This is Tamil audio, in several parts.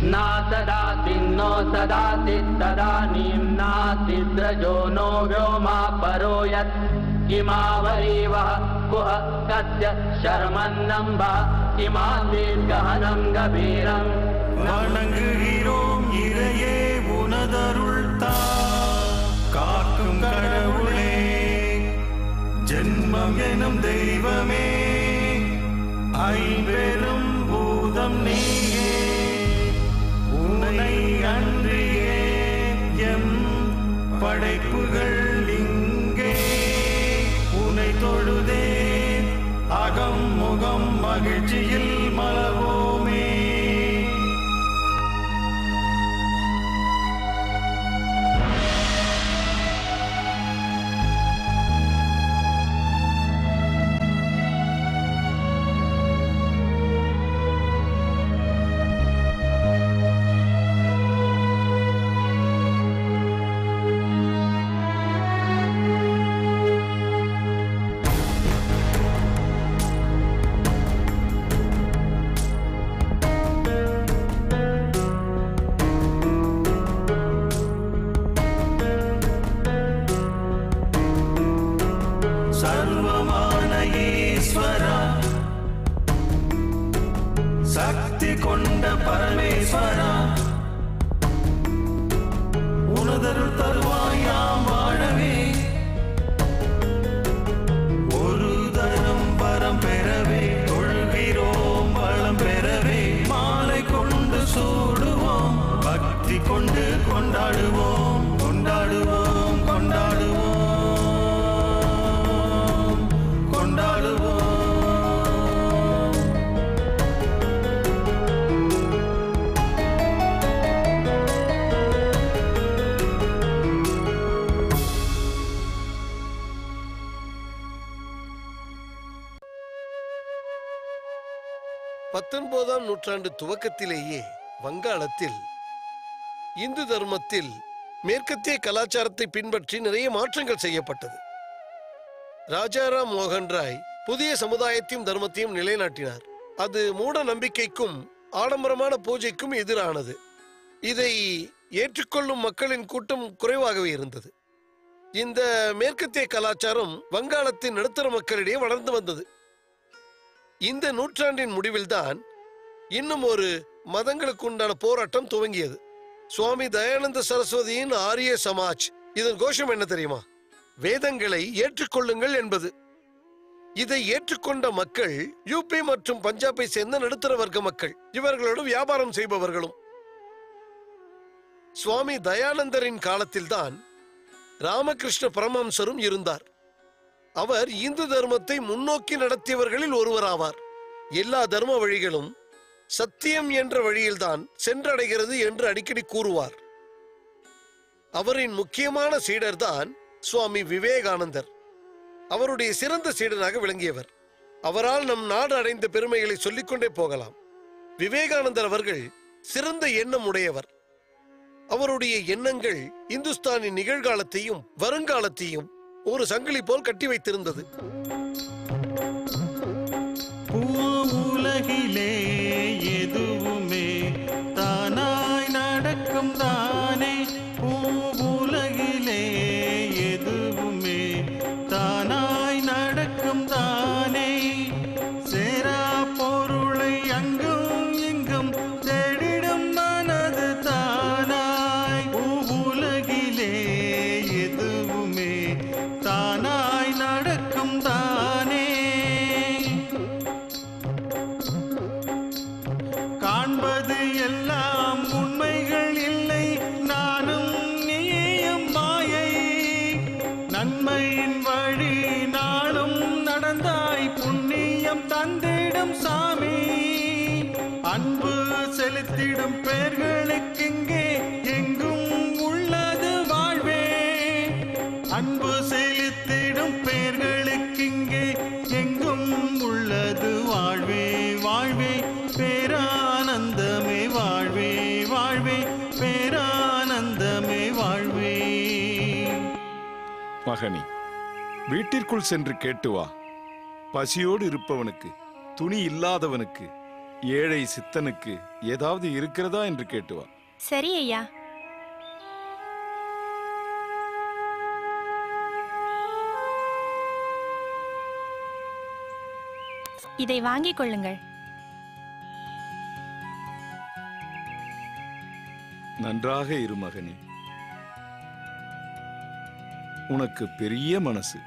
नासदाति नो सदाति तदानीं नासिद्रजो नो व्योमा परो यत् किमावरीवः कुह कस्य शर्मन्नम्ब किमासीद्गहनं गभीरम् வணங்குகிறோம் இறையே உனதருள் தா காக்கும் கடவுளே ஜென்மம் எனும் தெய்வமே ஐம்பெரும் பூதம் நீயே உன்னை அன்றியே எம் படைப்புகள் இங்கே உன்னை தொழுதே அகம் முகம் மகிழ்ச்சியில் மலர்வோமே சர்வமான ஈஸ்வரா சக்தி கொண்ட பரமேஸ்வரா உனதருள் தருவாயாம் வாழவே ஒரு தரம் வரம் பெறவே தொழுகிறோம் வளம் பெறவே மாலை கொண்டு சூடுவோம் பக்தி கொண்டு கொண்டாடுவோம் கொண்டாடுவோம் கொண்டாடுவோம் கொண்டாடுவோம் பத்தொன்பதாம் நூற்றாண்டு துவக்கத்திலேயே வங்காளத்தில் இந்து தர்மத்தில் மேற்கத்திய கலாச்சாரத்தை பின்பற்றி நிறைய மாற்றங்கள் செய்யப்பட்டது ராஜாராம் மோகன் ராய் புதிய சமுதாயத்தையும் தர்மத்தையும் நிலைநாட்டினார் அது மூட நம்பிக்கைக்கும் ஆடம்பரமான பூஜைக்கும் எதிரானது இதை ஏற்றுக்கொள்ளும் மக்களின் கூட்டம் குறைவாகவே இருந்தது இந்த மேற்கத்திய கலாச்சாரம் வங்காளத்தின் நடுத்தர மக்களிடையே வளர்ந்து வந்தது இந்த நூற்றாண்டின் முடிவில்தான் இன்னும் ஒரு மதங்களுக்கு உண்டான போராட்டம் துவங்கியது சுவாமி தயானந்த சரஸ்வதியின் ஆரிய சமாஜ் இதன் கோஷம் என்ன தெரியுமா வேதங்களை ஏற்றுக்கொள்ளுங்கள் என்பது இதை ஏற்றுக்கொண்ட மக்கள் யூபி மற்றும் பஞ்சாபை சேர்ந்த நடுத்தர வர்க்க மக்கள் இவர்களோடு வியாபாரம் செய்பவர்களும் சுவாமி தயானந்தரின் காலத்தில்தான் ராமகிருஷ்ண பரமஹம்சரும் இருந்தார் அவர் இந்து தர்மத்தை முன்னோக்கி நடத்தியவர்களில் ஒருவராவார் எல்லா தர்ம வழிகளும் சத்தியம் என்ற வழியில்தான் சென்றடைகிறது என்று அடிக்கடி கூறுவார் அவரின் முக்கியமான சீடர்தான் சுவாமி விவேகானந்தர் அவருடைய சிறந்த சீடனாக விளங்கியவர் அவரால் நம் நாடு அடைந்த பெருமைகளை சொல்லிக்கொண்டே போகலாம் விவேகானந்தர் அவர்கள் சிறந்த எண்ணம் உடையவர் அவருடைய எண்ணங்கள் இந்துஸ்தானின் நிகழ்காலத்தையும் வருங்காலத்தையும் ஒரு சங்கிலி போல் கட்டி வைத்திருந்தது பூவுலகிலே எதுவுமே தானாய் நடக்கும் தானே பூவுலகிலே எதுவுமே தானாய் நடக்கும் தானே சேரா பொருளை அங்கும் இங்கும் தேடிடும் மனது தானாய் பூவுலகிலே எதுவுமே தானாய் நடக்கும் தானே காண்பது எல்லாம் உண்மைகள் இல்லை நானும் நீயும் மாயை நன்மையின் வழி நாளும் நடந்தாய் புண்ணியம் தந்திடும் சாமி அன்பு செலுத்திடும் பேர்களுக்கிங்கே எங்கும் உள்ளது வாழ்வே அன்பு செலுத்திடும் பேர்களுக்கிங்கே எங்கும் உள்ளது வாழ்வே வாழ்வே பேரானந்தமே வாழ்வே வாழ்வே பேரானந்தமே வாழ்வே மகனே வீட்டிற்குள் சென்று கேட்டு வா பசியோடு இருப்பவனுக்கு துணி இல்லாதவனுக்கு ஏழை சித்தனுக்கு ஏதாவது இருக்கிறதா என்று கேட்டு வா சரி ஐயா இதை வாங்கிக் கொள்ளுங்கள் நன்றாக இரு மகனே உனக்கு பெரிய மனசு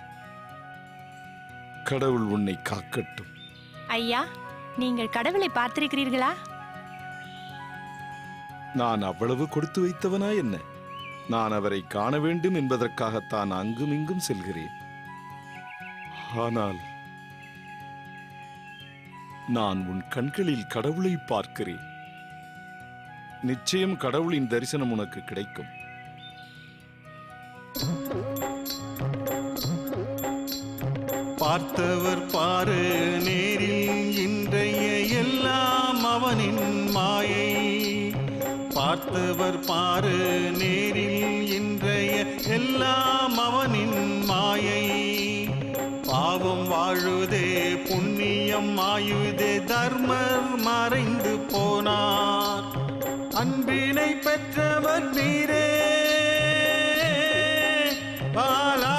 கடவுள் உன்னை காக்கட்டும் ஐயா நீங்கள் கடவுளை பார்த்திருக்கிறீர்களா நான் அவ்வளவு கொடுத்து வைத்தவனா என்ன நான் அவரை காண வேண்டும் என்பதற்காகத்தான் அங்கும் இங்கும் செல்கிறேன் ஆனால் நான் உன் கண்களில் கடவுளை பார்க்கிறேன் நிச்சயம் கடவுளின் தரிசனம் உனக்கு கிடைக்கும் பார்த்தவர் பாரு நேரில் இன்றைய எல்லாம் அவனின் மாயை பார்த்தவர் பாரு நேரில் இன்றைய எல்லாம் அவனின் மாயை பாவம் வாழுதே புண்ணியம் ஆயுதே தர்மர் மறைந்து போனார் அன்பினை பெற்றவர் நீரே பாலா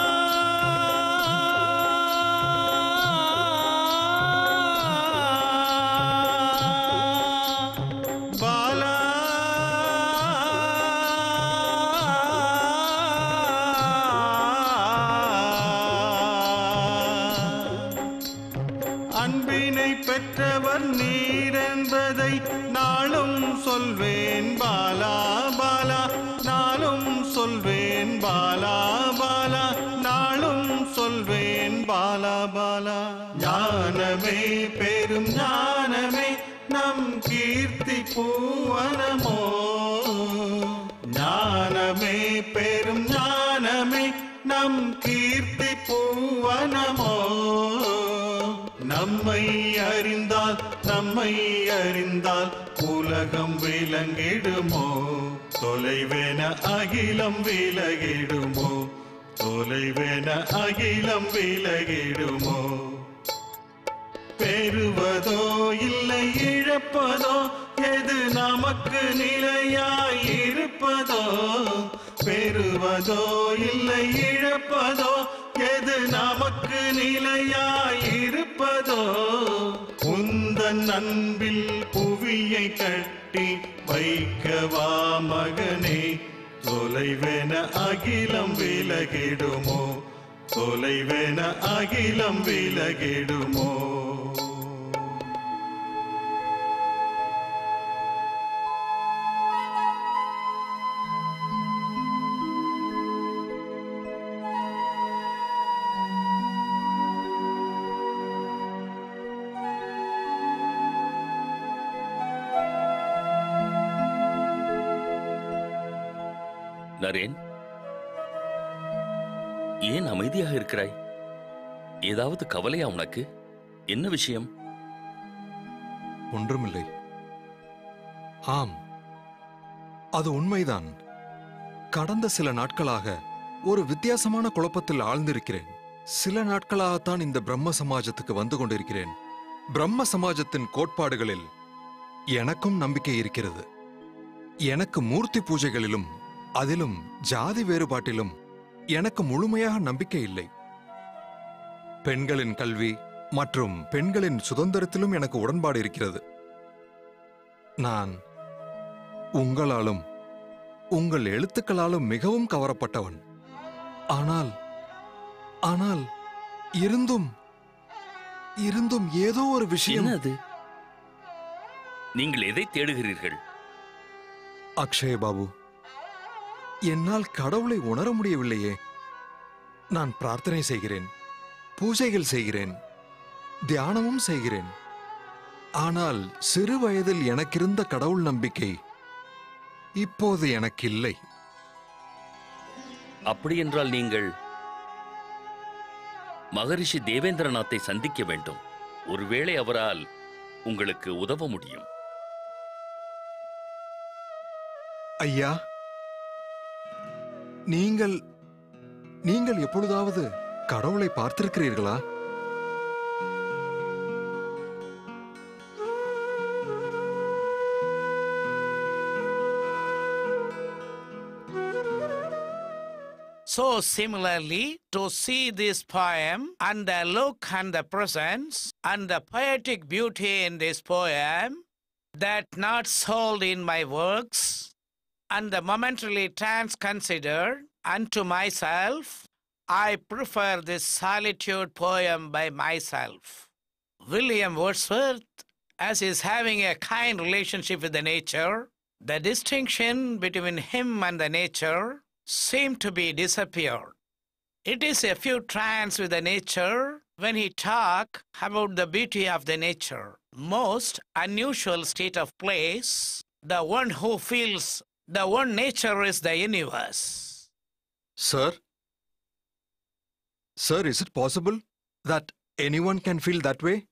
பாலா அன்பினை பெற்றவர் நீர் என்பதை நாளும் சொல்வேன் பாலா பாலா நாளும் சொல்வேன் பாலா பாலா நாளும் சொல்வேன் பாலா பாலா ஞானமே பெரும் ஞானமே நம் கீர்த்தி பூவனமோ ஞானமே பெரும் ஞானமே நம் கீர்த்தி பூவனமோ நம்மை அறிந்தால் நம்மை அறிந்தால் உலகம் விலங்கிடுமோ தொலைவென அகிலம் விலகிடுமோ தொலைவென அகிலம் விலகிடுமோ பெறுவதோ இல்லை இழப்பதோ எது நமக்கு நிலையாய் இருப்பதோ பெறுவதோ இல்லை இழப்பதோ எது நமக்கு நிலையாய் இருப்பதோ உந்தன் அன்பில் புவியை கட்டி வைக்கவா மகனே தொலைவென அகிலம் விலகிடுமோ தொலைவென அகிலம் விலகிடுமோ நரேன் ஏன் அமைதியாக இருக்கிறாய் ஏதாவது கவலையா உனக்கு என்ன விஷயம் ஒன்றுமில்லை ஆம் அது உண்மைதான் கடந்த சில நாட்களாக ஒரு வித்தியாசமான குழப்பத்தில் ஆழ்ந்திருக்கிறேன் சில நாட்களாகத்தான் இந்த பிரம்ம சமாஜத்துக்கு வந்து கொண்டிருக்கிறேன் பிரம்ம சமாஜத்தின் கோட்பாடுகளில் எனக்கும் நம்பிக்கை இருக்கிறது எனக்கு மூர்த்தி பூஜைகளிலும் அதிலும் ஜாதி வேறுபாட்டிலும் எனக்கு முழுமையாக நம்பிக்கை இல்லை பெண்களின் கல்வி மற்றும் பெண்களின் சுதந்திரத்திலும் எனக்கு உடன்பாடு இருக்கிறது நான் உங்களாலும் உங்கள் எழுத்துக்களாலும் மிகவும் கவரப்பட்டவன் ஆனால் ஆனால் இருந்தும் இருந்தும் ஏதோ ஒரு விஷயம் என்ன அது நீங்கள் எதை தேடுகிறீர்கள் அக்ஷய பாபு என்னால் கடவுளை உணர முடியவில்லையே நான் பிரார்த்தனை செய்கிறேன் பூஜைகள் செய்கிறேன் தியானமும் செய்கிறேன் ஆனால் சிறு வயதில் எனக்கிருந்த கடவுள் நம்பிக்கை இப்போது எனக்கு இல்லை அப்படி என்றால் நீங்கள் மகரிஷி தேவேந்திரநாத்தை சந்திக்க வேண்டும் ஒருவேளை அவரால் உங்களுக்கு உதவ முடியும் ஐயா நீங்கள் நீங்கள் எப்பொழுதாவது கடவுளை பார்த்திருக்கிறீர்களா So, similarly, to see this poem and the look and the presence and the poetic beauty in this poem that not sold in my works and the momentarily trance considered unto myself, I prefer this solitude poem by myself. William Wordsworth, as is having a kind relationship with the nature, the distinction between him and the nature seemed to be disappeared. It is a few trance with the nature when he talk about the beauty of the nature. Most unusual state of place, the one who feels the one nature is the universe. Sir? Sir, is it possible that anyone can feel that way?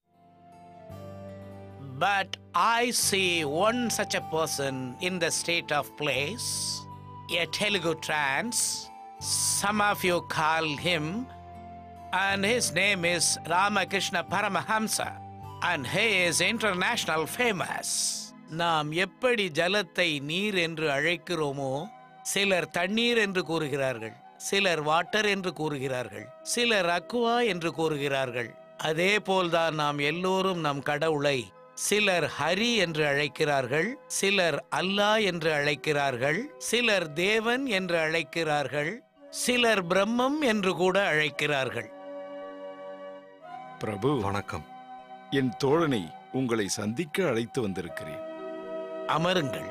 But I see one such a person in the state of place, a Telugu trance. Some of you call him, and his name is Ramakrishna Paramahamsa, and he is international famous. நாம் எப்படி ஜலத்தை நீர் என்று அழைக்கிறோமோ சிலர் தண்ணீர் என்று கூறுகிறார்கள் சிலர் வாட்டர் என்று கூறுகிறார்கள் சிலர் அக்குவா என்று கூறுகிறார்கள் அதே போல்தான் நாம் எல்லோரும் நம் கடவுளை சிலர் ஹரி என்று அழைக்கிறார்கள் சிலர் அல்லாஹ் என்று அழைக்கிறார்கள் சிலர் தேவன் என்று அழைக்கிறார்கள் சிலர் பிரம்மம் என்று கூட அழைக்கிறார்கள் பிரபு வணக்கம் என் தோழனை உங்களை சந்திக்க அழைத்து வந்திருக்கிறேன் அமருங்கள்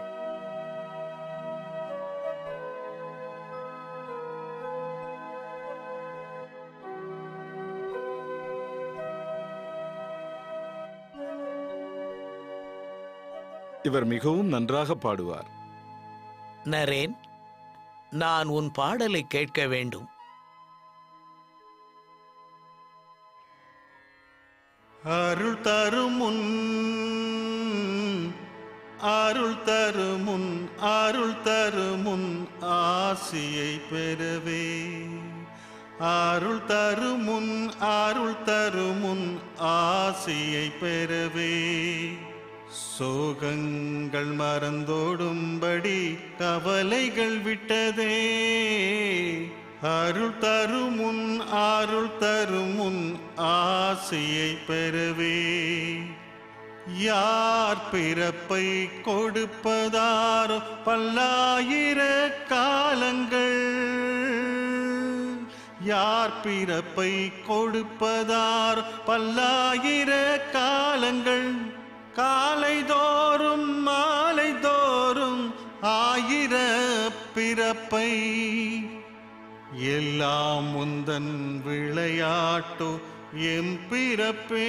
இவர் மிகவும் நன்றாக பாடுவார் நரேன் நான் உன் பாடலை கேட்க வேண்டும் அருள் தருமுன் அருள் தருமுன் அருள் தருமுன் ஆசியை பெறவே அருள் தருமுன் அருள் தருமுன் ஆசியை பெறவே சோகங்கள் மறந்தோடும்படி கவலைகள் விட்டதே அருள் தருமுன் அருள் தருமுன் ஆசையை பெறவே யார் பிறப்பை கொடுப்பதாரோ பல்லாயிர காலங்கள் யார் பிறப்பை கொடுப்பதார் பல்லாயிர காலங்கள் காலைதோறும் மாலைதோறும் ஆயிர பிறப்பை எல்லாம் முந்தன் விளையாட்டோ எம் பிறப்பே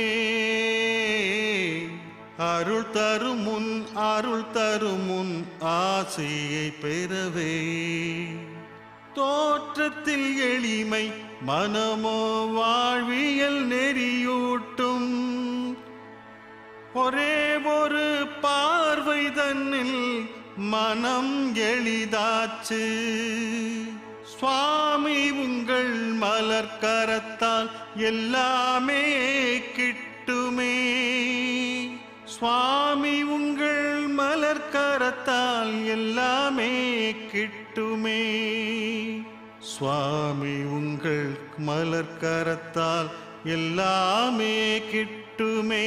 அருள் தருமுன் அருள் தருமுன் ஆசையை பெறவே தோற்றத்தில் எளிமை மனமோ வாழ்வியல் நெறியூட்டும் ஒரே ஒரு பார்வை தன்னில் மனம் எளிதாச்சு சுவாமி உங்கள் மலர் கரத்தால் எல்லாமே கிட்டுமே சுவாமி உங்கள் மலர் கரத்தால் எல்லாமே கிட்டுமே சுவாமி உங்கள் மலர் கரத்தால் எல்லாமே கிட்டுமே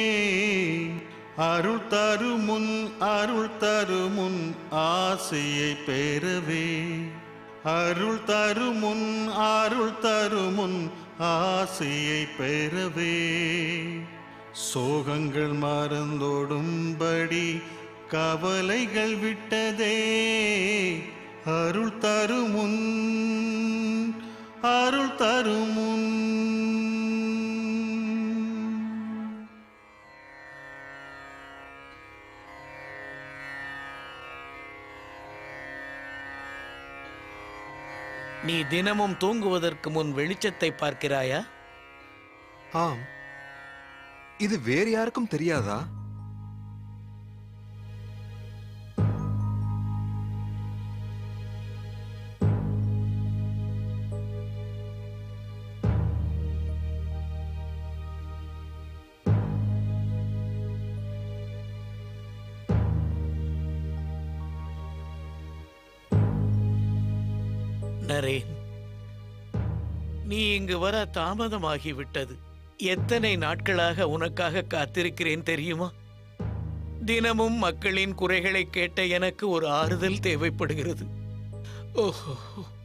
அருள் தருமுன் அருள் தருமுன் ஆசையை பெறவே அருள் தருமுன் அருள் தருமுன் ஆசையை பெறவே சோகங்கள் மறந்தோடும்படி கவலைகள் விட்டதே அருள் தருமுன் அருள் தருமுன் நீ தினமும் தூங்குவதற்கு முன் வெளிச்சத்தை பார்க்கிறாயா ஆம் இது வேறு யாருக்கும் தெரியாதா நரேன் நீ இங்கு வர தாமதமாகிவிட்டது எத்தனை நாட்களாக உனக்காக காத்திருக்கிறேன் தெரியுமா தினமும் மக்களின் குறைகளை கேட்ட எனக்கு ஒரு ஆறுதல் தேவைப்படுகிறது ஓஹோ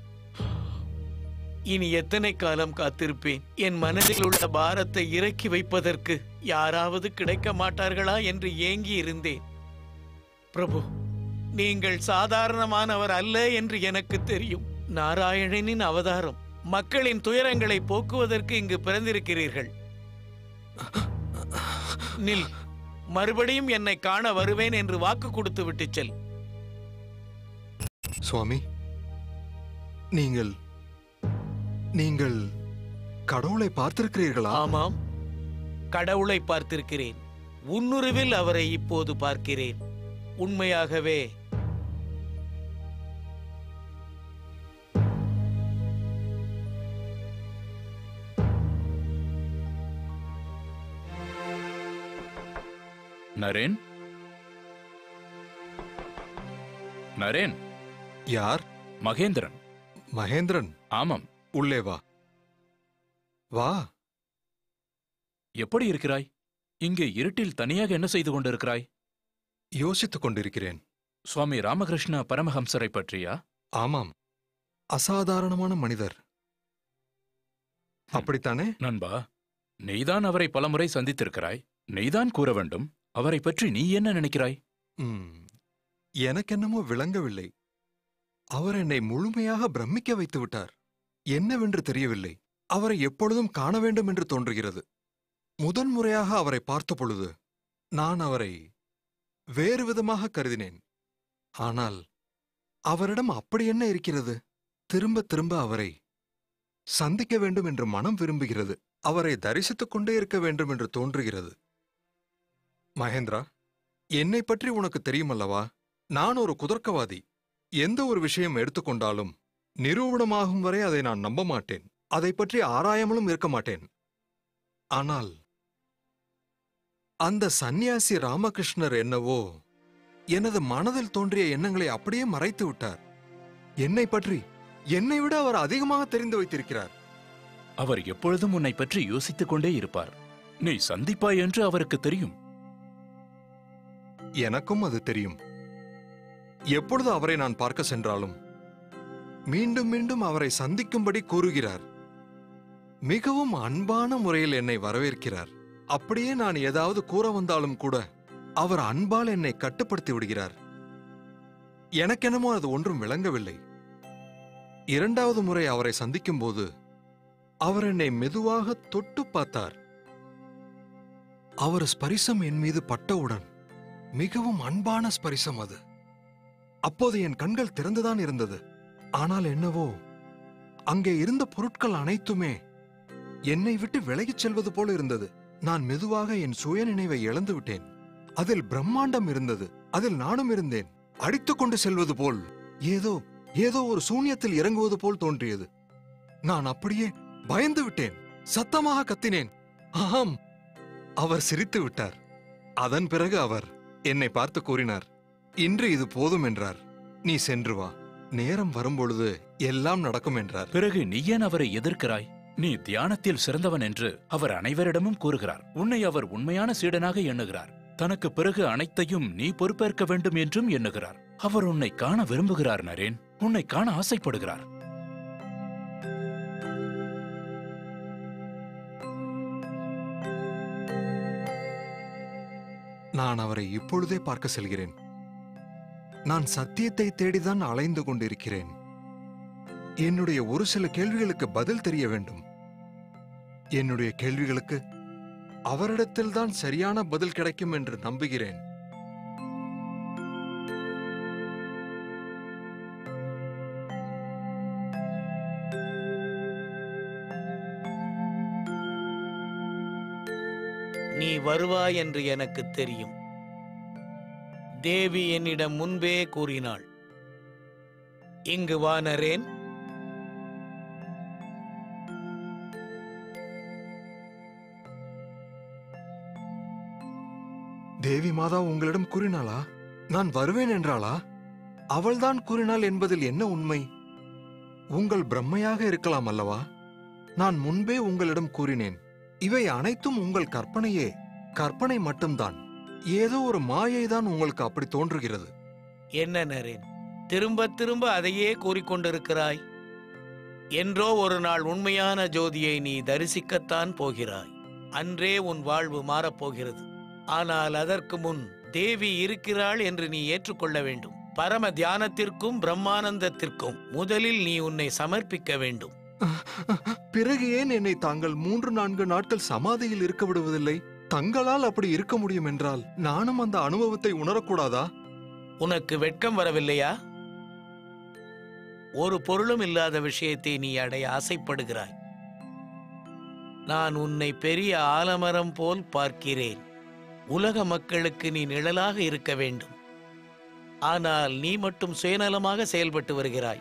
இனி எத்தனை காலம் காத்திருப்பேன் என் மனதில் உள்ள பாரத்தை இறக்கி வைப்பதற்கு யாராவது கிடைக்க மாட்டார்களா என்று ஏங்கி இருந்தேன் பிரபு நீங்கள் சாதாரணமானவர் அல்ல என்று எனக்கு தெரியும் நாராயணனின் அவதாரம் மக்களின் துயரங்களை போக்குவதற்கு இங்கு பிறந்திருக்கிறீர்கள் நில் மறுபடியும் என்னை காண வருவேன் என்று வாக்கு கொடுத்து விட்டு செல் சுவாமி நீங்கள் நீங்கள் கடவுளை பார்த்திருக்கிறீர்களா ஆமாம் கடவுளை பார்த்திருக்கிறேன் உன்னுருவில் அவரை இப்போது பார்க்கிறேன் உண்மையாகவே நரேன் நரேன் யார் மகேந்திரன் மகேந்திரன் ஆமாம் உள்ளே வா வா எப்படி இருக்கிறாய் இங்கே இருட்டில் தனியாக என்ன செய்து கொண்டிருக்கிறாய் யோசித்துக் கொண்டிருக்கிறேன் சுவாமி ராமகிருஷ்ண பரமஹம்சரை பற்றியா ஆமாம் அசாதாரணமான மனிதர் அப்படித்தானே நண்பா நீதான் அவரை பலமுறை சந்தித்திருக்கிறாய் நீதான் கூற வேண்டும் அவரை பற்றி நீ என்ன நினைக்கிறாய் ம், எனக்கென்னமோ விளங்கவில்லை அவர் என்னை முழுமையாக பிரமிக்க வைத்து விட்டார் என்னவென்று தெரியவில்லை அவரை எப்பொழுதும் காண வேண்டும் என்று தோன்றுகிறது முதன்முறையாக அவரை பார்த்த பொழுது நான் அவரை வேறு விதமாக கருதினேன் ஆனால் அவரிடம் அப்படி என்ன இருக்கிறது திரும்ப திரும்ப அவரை சந்திக்க வேண்டும் என்று மனம் விரும்புகிறது அவரை தரிசித்துக் கொண்டே இருக்க வேண்டும் என்று தோன்றுகிறது மகேந்திரா என்னை பற்றி உனக்கு தெரியுமல்லவா நான் ஒரு குதர்க்கவாதி எந்த ஒரு விஷயம் எடுத்துக்கொண்டாலும் நிரூபணமாகும் வரை அதை நான் நம்ப மாட்டேன் அதை பற்றி ஆராயாமலும் இருக்க மாட்டேன் ஆனால் அந்த சந்நியாசி ராமகிருஷ்ணர் என்னவோ எனது மனதில் தோன்றிய எண்ணங்களை அப்படியே மறைத்து விட்டார் என்னை பற்றி என்னை விட அவர் அதிகமாக தெரிந்து வைத்திருக்கிறார் அவர் எப்பொழுதும் உன்னை பற்றி யோசித்துக் கொண்டே இருப்பார் நீ சந்திப்பாய் என்று அவருக்கு தெரியும் எனக்கும் அது தெரியும் எப்பொழுது அவரை நான் பார்க்க சென்றாலும் மீண்டும் மீண்டும் அவரை சந்திக்கும்படி கூறுகிறார் மிகவும் அன்பான முறையில் என்னை வரவேற்கிறார் அப்படியே நான் ஏதாவது கூற வந்தாலும் கூட அவர் அன்பால் என்னை கட்டுப்படுத்தி விடுகிறார் எனக்கெனமோ அது ஒன்றும் விளங்கவில்லை இரண்டாவது முறை அவரை சந்திக்கும்போது அவர் என்னை மெதுவாக தொட்டு பார்த்தார் அவர் ஸ்பரிசம் என் மீது பட்டவுடன் மிகவும் அன்பான ஸ்பரிசம் அது அப்போது என் கண்கள் திறந்துதான் இருந்தது ஆனால் என்னவோ அங்கே இருந்த பொருட்கள் அனைத்துமே என்னை விட்டு விலகிச் செல்வது போல இருந்தது நான் மெதுவாக என் சுய நினைவை இழந்து விட்டேன் அதில் பிரம்மாண்டம் இருந்தது அதில் நானும் இருந்தேன் அடித்துக் கொண்டு செல்வது போல் ஏதோ ஏதோ ஒரு சூன்யத்தில் இறங்குவது போல் தோன்றியது நான் அப்படியே பயந்து விட்டேன் சத்தமாக கத்தினேன் ஆம் அவர் சிரித்து விட்டார் அதன் பிறகு அவர் என்னை பார்த்து கூறினார் இன்று இது போதும் என்றார் நீ சென்று வா நேரம் வரும்பொழுது எல்லாம் நடக்கும் என்றார் பிறகு நீ ஏன் அவரை எதிர்க்கிறாய் நீ தியானத்தில் சிறந்தவன் என்று அவர் அனைவரிடமும் கூறுகிறார் உன்னை அவர் உண்மையான சீடனாக எண்ணுகிறார் தனக்கு பிறகு அனைத்தையும் நீ பொறுப்பேற்க வேண்டும் என்றும் எண்ணுகிறார் அவர் உன்னை காண விரும்புகிறார் நரேன் உன்னை காண ஆசைப்படுகிறார் நான் அவரை இப்பொழுதே பார்க்க செல்கிறேன் நான் சத்தியத்தை தேடிதான் அலைந்து கொண்டிருக்கிறேன் என்னுடைய ஒரு சில கேள்விகளுக்கு பதில் தெரிய வேண்டும் என்னுடைய கேள்விகளுக்கு அவரிடத்தில்தான் சரியான பதில் கிடைக்கும் என்று நம்புகிறேன் நீ வருவாய் என்று எனக்கு தெரியும் தேவி என்னிடம் முன்பே கூறினாள் இங்கு வா நரேன் தேவி மாதா உங்களிடம் கூறினாளா நான் வருவேன் என்றாளா அவள்தான் கூறினாள் என்பதில் என்ன உண்மை உங்கள் பிரம்மையாக இருக்கலாம் அல்லவா நான் முன்பே உங்களிடம் கூறினேன் இவை அனைத்தும் உங்கள் கற்பனையே கற்பனை மட்டும்தான் ஏதோ ஒரு மாயைதான் உங்களுக்கு அப்படி தோன்றுகிறது என்ன நரேன் திரும்ப திரும்ப அதையே கூறிக்கொண்டிருக்கிறாய் என்றோ ஒரு நாள் உண்மையான ஜோதியை நீ தரிசிக்கத்தான் போகிறாய் அன்றே உன் வாழ்வு மாறப்போகிறது ஆனால் அதற்கு முன் தேவி இருக்கிறாள் என்று நீ ஏற்றுக்கொள்ள வேண்டும் பரம தியானத்திற்கும் பிரம்மானந்தத்திற்கும் முதலில் நீ உன்னை சமர்ப்பிக்க வேண்டும் பிறகு ஏன் என்னை தாங்கள் மூன்று நான்கு நாட்கள் சமாதியில் இருக்க விடுவதில்லை தங்களால் அப்படி இருக்க முடியும் என்றால் நானும் அந்த அனுபவத்தை உணரக்கூடாதா உனக்கு வெட்கம் வரவில்லையா ஒரு பொருளும் இல்லாத விஷயத்தை நீ அடைய ஆசைப்படுகிறாய் நான் உன்னை பெரிய ஆலமரம் போல் பார்க்கிறேன் உலக மக்களுக்கு நீ நிழலாக இருக்க வேண்டும் ஆனால் நீ மட்டும் சுயநலமாக செயல்பட்டு வருகிறாய்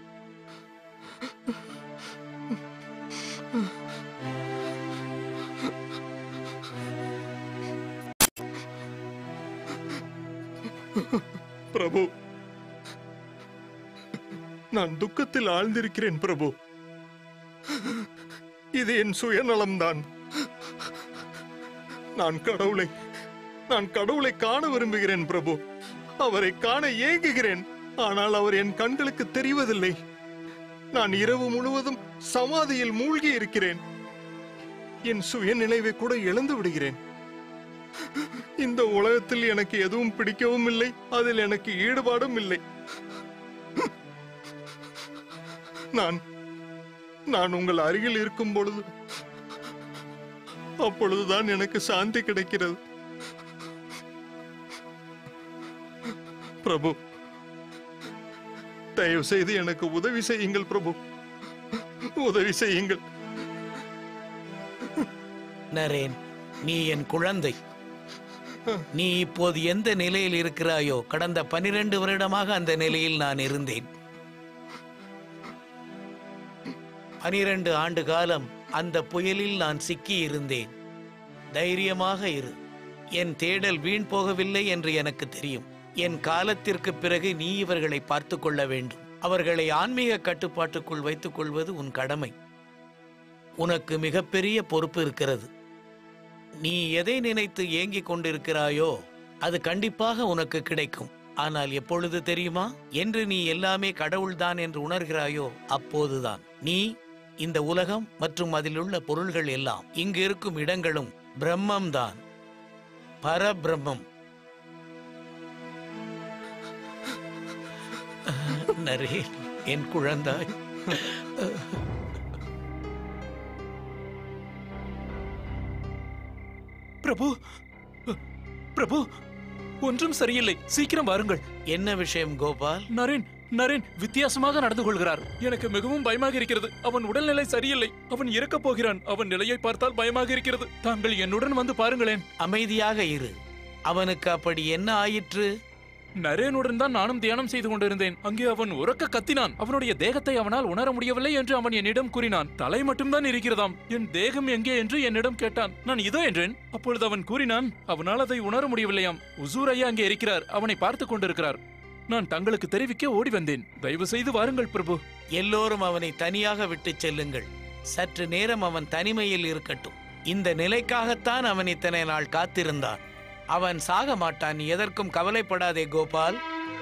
பிரபு நான் துக்கத்தில் ஆழ்ந்திருக்கிறேன் பிரபு இது என் சுயநலம்தான் நான் கடவுளை நான் கடவுளை காண விரும்புகிறேன் பிரபு அவரை காண ஏங்குகிறேன் ஆனால் அவர் என் கண்களுக்கு தெரிவதில்லை நான் இரவு முழுவதும் சமாதியில் மூழ்கி இருக்கிறேன் என் சுயநினைவை கூட இழந்து விடுகிறேன் இந்த உலகத்தில் எனக்கு எதுவும் பிடிக்கவும் இல்லை அதில் எனக்கு ஈடுபாடும் இல்லை நான் நான் உங்கள் அருகில் இருக்கும் பொழுது அப்பொழுதுதான் எனக்கு சாந்தி கிடைக்கிறது பிரபு தயவு செய்து எனக்கு உதவி செய்யுங்கள் பிரபு உதவி செய்யுங்கள் நரேன் நீ என் குழந்தை நீ இப்போது எந்த நிலையில் இருக்கிறாயோ கடந்த பனிரெண்டு வருடமாக அந்த நிலையில் நான் இருந்தேன் பனிரெண்டு ஆண்டு காலம் அந்த புயலில் நான் சிக்கி இருந்தேன் தைரியமாக இரு என் தேடல் வீண் போகவில்லை என்று எனக்கு தெரியும் என் காலத்திற்கு பிறகு நீ இவர்களை பார்த்து கொள்ள வேண்டும் அவர்களை ஆன்மீக கட்டுப்பாட்டுக்குள் வைத்துக் கொள்வது உன் கடமை உனக்கு மிகப்பெரிய பொறுப்பு இருக்கிறது நீ எதை நினைத்து ஏங்கிக் கொண்டிருக்கிறாயோ அது கண்டிப்பாக உனக்கு கிடைக்கும் ஆனால் எப்பொழுது தெரியுமா என்று நீ எல்லாமே கடவுள்தான் என்று உணர்கிறாயோ அப்போதுதான் நீ இந்த உலகம் மற்றும் அதிலுள்ள பொருள்கள் எல்லாம் இங்கு இருக்கும் இடங்களும் பிரம்மம்தான் பரபிரம்மம் நரேன் என் குழந்தாய் பிரபு பிரபு ஒன்றும் சரியில்லை சீக்கிரம் வாருங்கள் என்ன விஷயம் கோபால் நரேன் நரேன் வித்தியாசமாக நடந்து கொள்கிறார் எனக்கு மிகவும் பயமாக இருக்கிறது அவன் உடல்நிலை சரியில்லை அவன் இறக்கப் போகிறான் அவன் நிலையை பார்த்தால் பயமாக இருக்கிறது தாங்கள் என்னுடன் வந்து பாருங்களேன் அமைதியாக இரு அவனுக்கு அப்படி என்ன ஆயிற்று நரேனுடன் தான் நானும் தியானம் செய்து கொண்டிருந்தேன் அங்கே அவன் உறக்க கத்தினான் அவனுடைய தேகத்தை அவனால் உணர முடியவில்லை என்று அவன் என்னிடம் கூறினான் தலை மட்டும்தான் இருக்கிறதாம் என் தேகம் எங்கே என்று என்னிடம் கேட்டான் நான் இதோ என்றேன் அப்பொழுது அவன் கூறினான் அவனால் அதை உணர முடியவில்லையாம் உசூர் ஐயா அங்கே இருக்கிறார் அவனை பார்த்து கொண்டிருக்கிறார் நான் தங்களுக்கு தெரிவிக்க ஓடி வந்தேன் தயவு செய்து வாருங்கள் பிரபு எல்லோரும் அவனை தனியாக விட்டுச் செல்லுங்கள் சற்று நேரம் அவன் தனிமையில் இருக்கட்டும் இந்த நிலைக்காகத்தான் அவன் இத்தனை நாள் காத்திருந்தான் அவன் சாக மாட்டான் நீ எதற்கும் கவலைப்படாதே கோபால்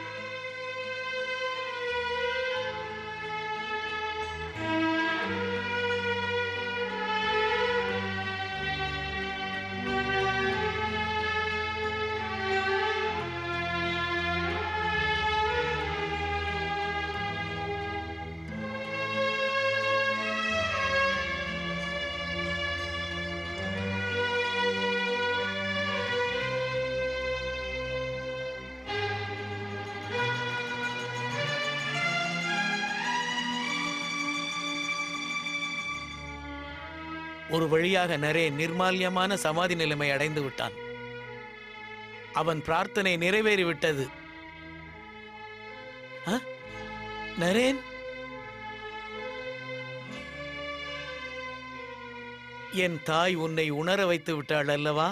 ஒரு வழியாக நரே நிர்மால்யமான சமாதி நிலைமை அடைந்து விட்டான் அவன் பிரார்த்தனை நிறைவேறிவிட்டது அ? நரேன் என் தாய் உன்னை உணர வைத்து விட்டாள் அல்லவா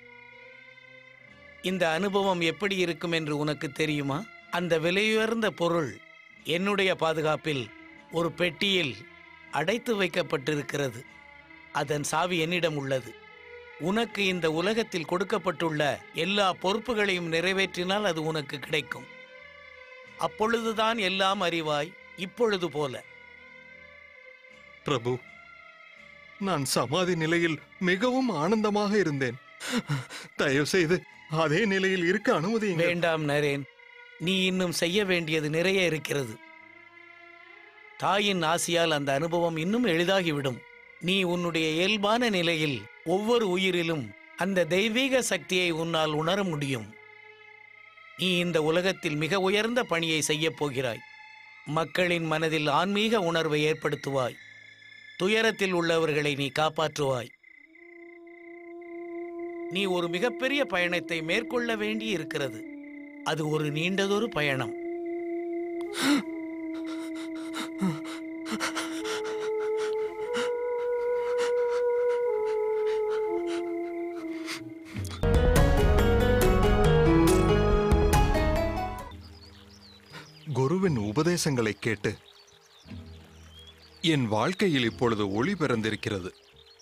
இந்த அனுபவம் எப்படி இருக்கும் என்று உனக்கு தெரியுமா அந்த விலையுயர்ந்த பொருள் என்னுடைய பாதுகாப்பில் ஒரு பெட்டியில் அடைத்து வைக்கப்பட்டிருக்கிறது அதன் சாவி என்னிடம் உள்ளது உனக்கு இந்த உலகத்தில் கொடுக்கப்பட்டுள்ள எல்லா பொறுப்புகளையும் நிறைவேற்றினால் அது உனக்கு கிடைக்கும் அப்பொழுதுதான் எல்லாம் அறிவாய் இப்பொழுது போல பிரபு நான் சமாதி நிலையில் மிகவும் ஆனந்தமாக இருந்தேன் தயவு செய்து அதே நிலையில் இருக்க அனுமதியுங்கள் வேண்டாம் நரேன் நீ இன்னும் செய்ய வேண்டியது நிறைய இருக்கிறது தாயின் ஆசியால் அந்த அனுபவம் இன்னும் எளிதாகிவிடும் நீ உன்னுடைய இயல்பான நிலையில் ஒவ்வொரு உயிரிலும் அந்த தெய்வீக சக்தியை உன்னால் உணர முடியும் நீ இந்த உலகத்தில் மிக உயர்ந்த பணியை செய்யப் போகிறாய் மக்களின் மனதில் ஆன்மீக உணர்வை ஏற்படுத்துவாய் துயரத்தில் உள்ளவர்களை நீ காப்பாற்றுவாய் நீ ஒரு மிகப்பெரிய பயணத்தை மேற்கொள்ள வேண்டி இருக்கிறது அது ஒரு நீண்டதொரு பயணம் குருவின் உபதேசங்களை கேட்டு என் வாழ்க்கையில் இப்பொழுது ஒளி பிறந்திருக்கிறது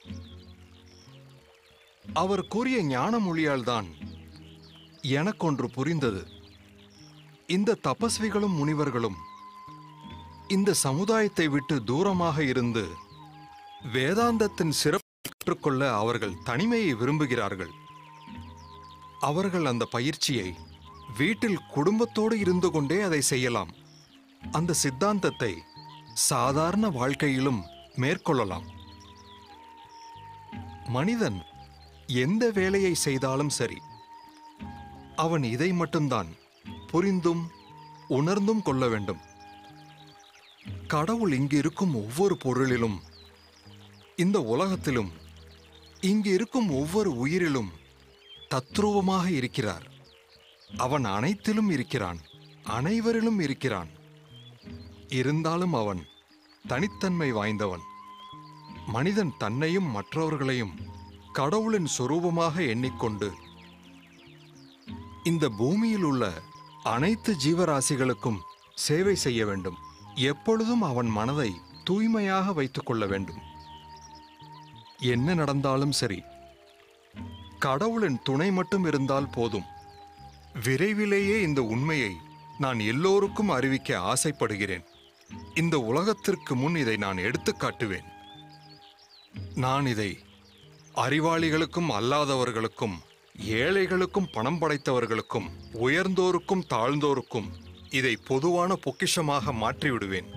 அவர் கூறிய ஞான மொழியால்தான் எனக்கொன்று புரிந்தது இந்த தபஸ்விகளும் முனிவர்களும் இந்த சமுதாயத்தை விட்டு தூரமாக இருந்து வேதாந்தத்தின் சிறப்பு கற்றுக்கொள்ள அவர்கள் தனிமையை விரும்புகிறார்கள் அவர்கள் அந்த பயிற்சியை வீட்டில் குடும்பத்தோடு இருந்து கொண்டே அதை செய்யலாம் அந்த சித்தாந்தத்தை சாதாரண வாழ்க்கையிலும் மேற்கொள்ளலாம் மனிதன் எந்த வேலையை செய்தாலும் சரி அவன் இதை மட்டும்தான் புரிந்தும் உணர்ந்தும் கொள்ள வேண்டும் கடவுள் இங்கு இருக்கும் ஒவ்வொரு பொருளிலும் இந்த உலகத்திலும் இங்கு இருக்கும் ஒவ்வொரு உயிரிலும் தத்ரூபமாக இருக்கிறார் அவன் அனைத்திலும் இருக்கிறான் அனைவரிலும் இருக்கிறான் இருந்தாலும் அவன் தனித்தன்மை வாய்ந்தவன் மனிதன் தன்னையும் மற்றவர்களையும் கடவுளின் சொரூபமாக எண்ணிக்கொண்டு இந்த பூமியில் உள்ள அனைத்து ஜீவராசிகளுக்கும் சேவை செய்ய வேண்டும் எப்பொழுதும் அவன் மனதை தூய்மையாக வைத்துக் கொள்ள வேண்டும் என்ன நடந்தாலும் சரி கடவுளின் துணை மட்டும் இருந்தால் போதும் விரைவிலேயே இந்த உண்மையை நான் எல்லோருக்கும் அறிவிக்க ஆசைப்படுகிறேன் இந்த உலகத்திற்கு முன் இதை நான் எடுத்துக் காட்டுவேன் நான் இதை அறிவாளிகளுக்கும் அல்லாதவர்களுக்கும் ஏழைகளுக்கும் பணம் படைத்தவர்களுக்கும் உயர்ந்தோருக்கும் தாழ்ந்தோருக்கும் இதை பொதுவான பொக்கிஷமாக மாற்றிவிடுவேன்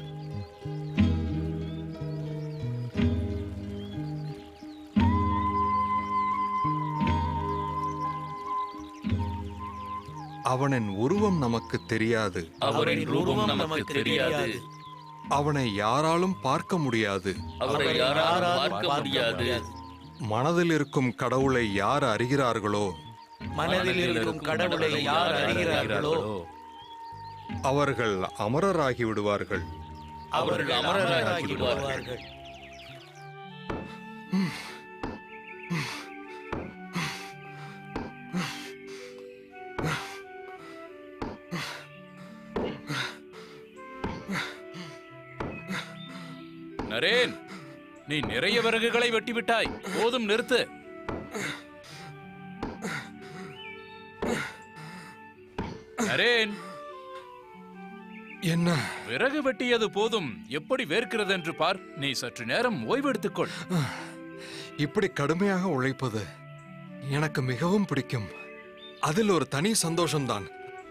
அவனின் உருவம் நமக்கு தெரியாது அவரின் ரூபம் நமக்கு தெரியாது அவனை யாராலும் பார்க்க முடியாது அவரை யாராலும் பார்க்க முடியாது மனதில் இருக்கும் கடவுளை யார் அறிகிறார்களோ மனதில் இருக்கும் கடவுளை யார் அறிகிறார்களோ அவர்கள் அமரராகி விடுவார்கள் அவர்கள் அமரராகி விடுவார்கள் விடுவார்கள் நரேன் நீ நிறைய விறகுகளை வெட்டிவிட்டாய் போதும் நிறுத்து நரேன் என்ன விறகு வெட்டியது போதும் எப்படி வேர்க்கிறது என்று பார் நீ சற்று நேரம் ஓய்வெடுத்துக்கொள் இப்படி கடுமையாக உழைப்பது எனக்கு மிகவும் பிடிக்கும் அதில் ஒரு தனி சந்தோஷம்தான்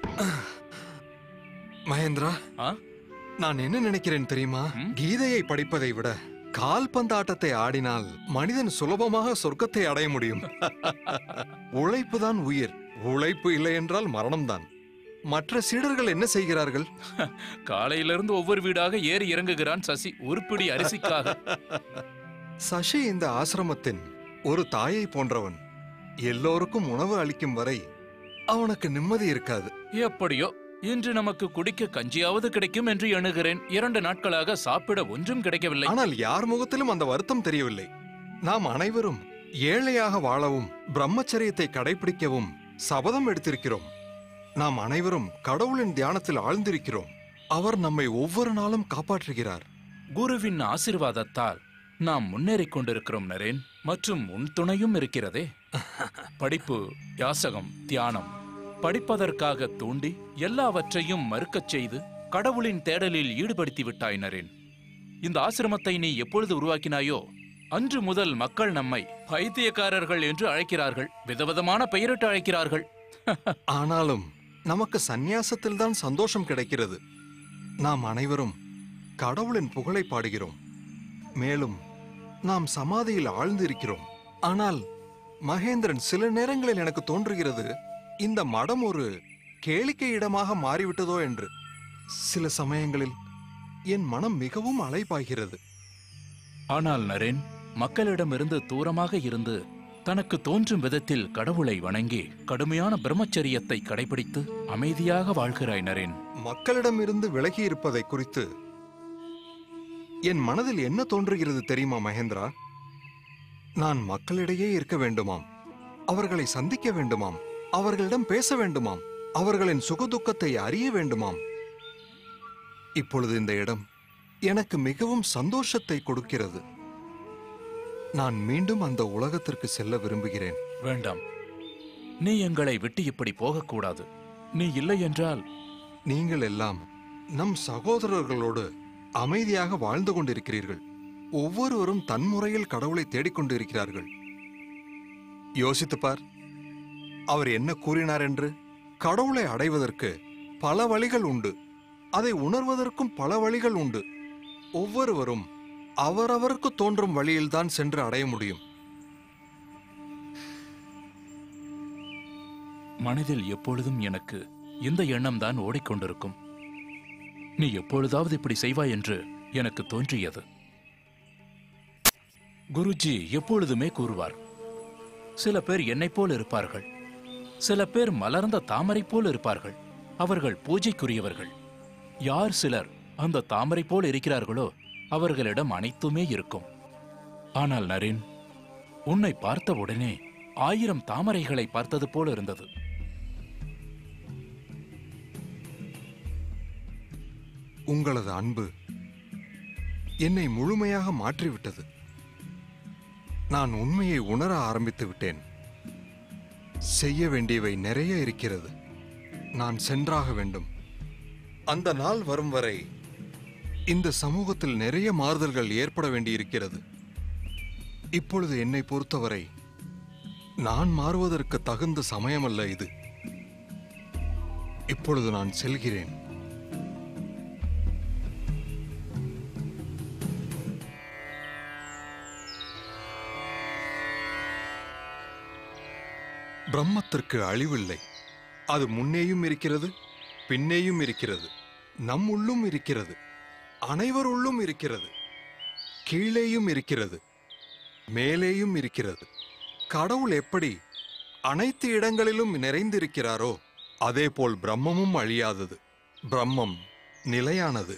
மகேந்திரா ஆ? நான் என்ன நினைக்கிறேன் தெரியுமா ம்? கீதையை படிப்பதை விட கால்பந்தாட்டத்தை ஆடினால் மனிதன் சுலபமாக சொர்க்கத்தை அடைய முடியும் உழைப்புதான் உயிர் உழைப்பு இல்லை என்றால் மரணம்தான் மற்ற சீடர்கள் என்ன செய்கிறார்கள் காலையிலிருந்து ஒவ்வொரு வீடாக ஏறி இறங்குகிறான் சசி உருப்பிடி அரிசிக்காக சசி இந்த ஆசிரமத்தின் ஒரு தாயை போன்றவன் எல்லோருக்கும் உணவு அளிக்கும் வரை அவனுக்கு நிம்மதி இருக்காது எப்படியோ இன்று நமக்கு குடிக்க கஞ்சியாவது கிடைக்கும் என்று எண்ணுகிறேன் இரண்டு நாட்களாக சாப்பிட ஒன்றும் கிடைக்கவில்லை ஆனால் யார் முகத்திலும் அந்த வருத்தம் தெரியவில்லை நாம் அனைவரும் ஏழையாக வாழவும் பிரம்மச்சரியத்தை கடைபிடிக்கவும் சபதம் எடுத்திருக்கிறோம் நாம் அனைவரும் கடவுளின் தியானத்தில் ஆழ்ந்திருக்கிறோம் அவர் நம்மை ஒவ்வொரு நாளும் காப்பாற்றுகிறார் குருவின் ஆசிர்வாதத்தால் நாம் முன்னேறிக் கொண்டிருக்கிறோம் நரேன் மற்றும் உன் துணையும் இருக்கிறதே படிப்பு யாசகம் தியானம் படிப்பதற்காக தூண்டி எல்லாவற்றையும் மறுக்கச் செய்து கடவுளின் தேடலில் ஈடுபடுத்தி விட்டாய் நரேன் இந்த ஆசிரமத்தை நீ எப்பொழுது உருவாக்கினாயோ அன்று முதல் மக்கள் நம்மை பைத்தியக்காரர்கள் என்று அழைக்கிறார்கள் விதவிதமான பெயரிட்டு அழைக்கிறார்கள் ஆனாலும் நமக்கு சந்நியாசத்தில்தான் சந்தோஷம் கிடைக்கிறது நாம் அனைவரும் கடவுளின் புகழை பாடுகிறோம் மேலும் நாம் சமாதியில் ஆழ்ந்திருக்கிறோம் ஆனால் மகேந்திரன் சில நேரங்களில் எனக்கு தோன்றுகிறது இந்த மடம் ஒரு கேளிக்கை இடமாக மாறிவிட்டதோ என்று சில சமயங்களில் என் மனம் மிகவும் அலைபாய்கிறது ஆனால் நரேன் மக்களிடமிருந்து தூரமாக இருந்து தனக்கு தோன்றும் விதத்தில் கடவுளை வணங்கி கடுமையான பிரம்மச்சரியத்தை கடைபிடித்து அமைதியாக வாழ்கிறாய் நரேன் மக்களிடமிருந்து விலகி இருப்பதை குறித்து என் மனதில் என்ன தோன்றுகிறது தெரியுமா மகேந்திரா நான் மக்களிடையே இருக்க வேண்டுமாம் அவர்களை சந்திக்க வேண்டுமாம் அவர்களிடம் பேச வேண்டுமாம் அவர்களின் சுகதுக்கத்தை அறிய வேண்டுமாம் இப்பொழுது இந்த இடம் எனக்கு மிகவும் சந்தோஷத்தை கொடுக்கிறது நான் மீண்டும் அந்த உலகத்திற்கு செல்ல விரும்புகிறேன் வேண்டாம் நீ எங்களை விட்டு இப்படி போகக்கூடாது நீ இல்லை என்றால் நீங்கள் எல்லாம் நம் சகோதரர்களோடு அமைதியாக வாழ்ந்து கொண்டிருக்கிறீர்கள் ஒவ்வொருவரும் தன் முறையில் கடவுளை தேடிக்கொண்டிருக்கிறார்கள் யோசித்துப் பார் அவர் என்ன கூறினார் என்று கடவுளை அடைவதற்கு பல வழிகள் உண்டு அதை உணர்வதற்கும் பல வழிகள் உண்டு ஒவ்வொருவரும் அவரவருக்கு தோன்றும் வழியில்தான் சென்று அடைய முடியும் மனதில் எப்பொழுதும் எனக்கு இந்த எண்ணம் தான் ஓடிக்கொண்டிருக்கும் நீ எப்பொழுதாவது இப்படி செய்வாய் என்று எனக்கு தோன்றியது குருஜி எப்பொழுதுமே கூறுவார் சில பேர் என்னைப் போல் இருப்பார்கள் சில பேர் மலர்ந்த தாமரை போல் இருப்பார்கள் அவர்கள் பூஜைக்குரியவர்கள் யார் சிலர் அந்த தாமரை போல் இருக்கிறார்களோ அவர்களிடம் அனைத்துமே இருக்கும் ஆனால் நரேன் உன்னை பார்த்த உடனே ஆயிரம் தாமரைகளை பார்த்தது போல இருந்தது உங்களது அன்பு என்னை முழுமையாக மாற்றிவிட்டது நான் உண்மையை உணர ஆரம்பித்து விட்டேன் செய்ய வேண்டியவை நிறைய இருக்கிறது நான் சென்றாக வேண்டும் அந்த நாள் வரும் வரை இந்த சமூகத்தில் நிறைய மாறுதல்கள் ஏற்பட வேண்டியிருக்கிறது இப்பொழுது என்னை பொறுத்தவரை நான் மாறுவதற்கு தகுந்த சமயமல்ல இது இப்பொழுது நான் செல்கிறேன் பிரம்மத்திற்கு அழிவில்லை அது முன்னேயும் இருக்கிறது பின்னேயும் இருக்கிறது நம் உள்ளும் இருக்கிறது அனைவருள்ளும் இருக்கிறது கீழேயும் இருக்கிறது மேலேயும் இருக்கிறது கடவுள் எப்படி அனைத்து இடங்களிலும் நிறைந்திருக்கிறாரோ அதேபோல் பிரம்மமும் அழியாதது பிரம்மம் நிலையானது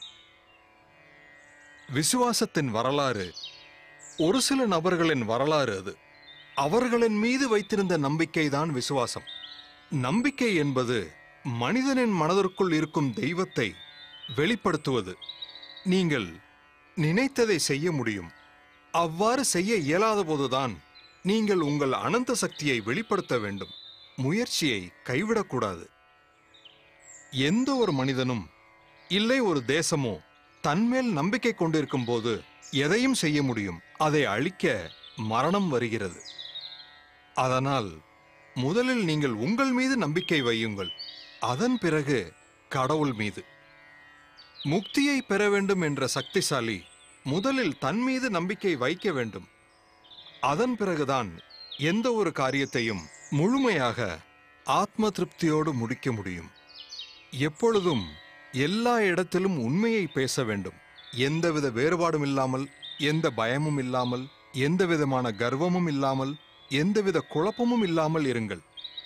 விசுவாசத்தின் வரலாறு ஒரு சில நபர்களின் வரலாறு அது அவர்களின் மீது வைத்திருந்த நம்பிக்கைதான் விசுவாசம் நம்பிக்கை என்பது மனிதனின் மனதிற்குள் இருக்கும் தெய்வத்தை வெளிப்படுத்துவது நீங்கள் நினைத்ததை செய்ய முடியும் அவ்வாறு செய்ய இயலாத போதுதான் நீங்கள் உங்கள் அனந்த சக்தியை வெளிப்படுத்த வேண்டும் முயற்சியை கைவிடக்கூடாது எந்த ஒரு மனிதனும் இல்லை ஒரு தேசமோ தன்மேல் நம்பிக்கை கொண்டிருக்கும் போது எதையும் செய்ய முடியும் அதை அழிக்க மரணம் வருகிறது அதனால் முதலில் நீங்கள் உங்கள் மீது நம்பிக்கை வையுங்கள் அதன் பிறகு கடவுள் மீது முக்தியை பெற வேண்டும் என்ற சக்திசாலி முதலில் தன் மீது நம்பிக்கை வைக்க வேண்டும் அதன் பிறகுதான் எந்த ஒரு காரியத்தையும் முழுமையாக ஆத்ம திருப்தியோடு முடிக்க முடியும் எப்பொழுதும் எல்லா இடத்திலும் உண்மையை பேச வேண்டும் எந்தவித வேறுபாடும் இல்லாமல் எந்த பயமும் இல்லாமல் எந்த விதமான கர்வமும் இல்லாமல் எந்தவித குழப்பமும் இல்லாமல் இருங்கள்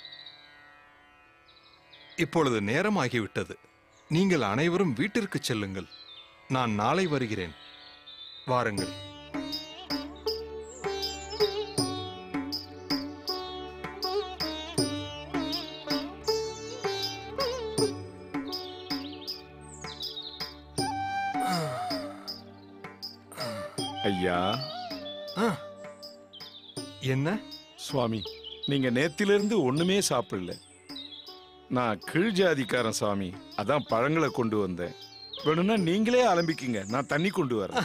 இப்பொழுது நேரமாகிவிட்டது நீங்கள் அனைவரும் வீட்டிற்கு செல்லுங்கள் நான் நாளை வருகிறேன் வாருங்கள் ஐயா ஆ. என்ன சுவாமி நீங்க நேத்திலிருந்து ஒண்ணுமே சாப்பிடல நான் கீழ் ஜாதிக்காரன் சுவாமி அதான் பழங்களை கொண்டு வந்தேன் வேணும்னா நீங்களே ஆரம்பிக்குங்க நான் தண்ணி கொண்டு வரேன்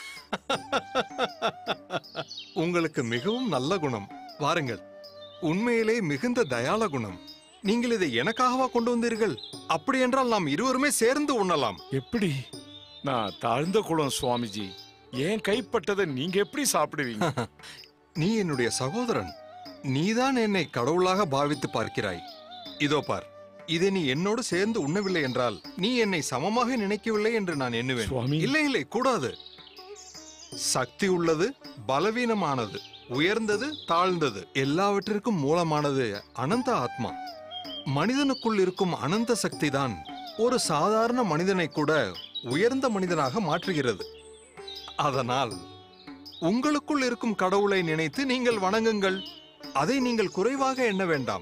உங்களுக்கு மிகவும் நல்ல குணம் வாருங்கள் உண்மையிலே மிகுந்த தயால குணம் நீங்கள் இதை எனக்காகவா கொண்டு வந்தீர்கள் அப்படி என்றால் நாம் இருவருமே சேர்ந்து உண்ணலாம் எப்படி நான் தாழ்ந்த குலம் சுவாமிஜி ஏன் கைப்பட்டதை நீங்க எப்படி சாப்பிடுவீங்க நீ என்னுடைய சகோதரன் நீதான் என்னை கடவுளாக பாவித்து பார்க்கிறாய் இதோ பார் இதை நீ என்னோடு சேர்ந்து உண்ணவில்லை என்றால் நீ என்னை சமமாக நினைக்கவில்லை என்று நான் எண்ணுவேன் சுவாமி. இல்லை இல்லை கூடாது சக்தி உள்ளது பலவீனமானது உயர்ந்தது தாழ்ந்தது எல்லாவற்றிற்கும் மூலமானது அனந்த ஆத்மா மனிதனுக்குள் இருக்கும் அனந்த சக்திதான் ஒரு சாதாரண மனிதனை கூட உயர்ந்த மனிதனாக மாற்றுகிறது அதனால் உங்களுக்குள் இருக்கும் கடவுளை நினைத்து நீங்கள் வணங்குங்கள் அதை நீங்கள் குறைவாக எண்ண வேண்டாம்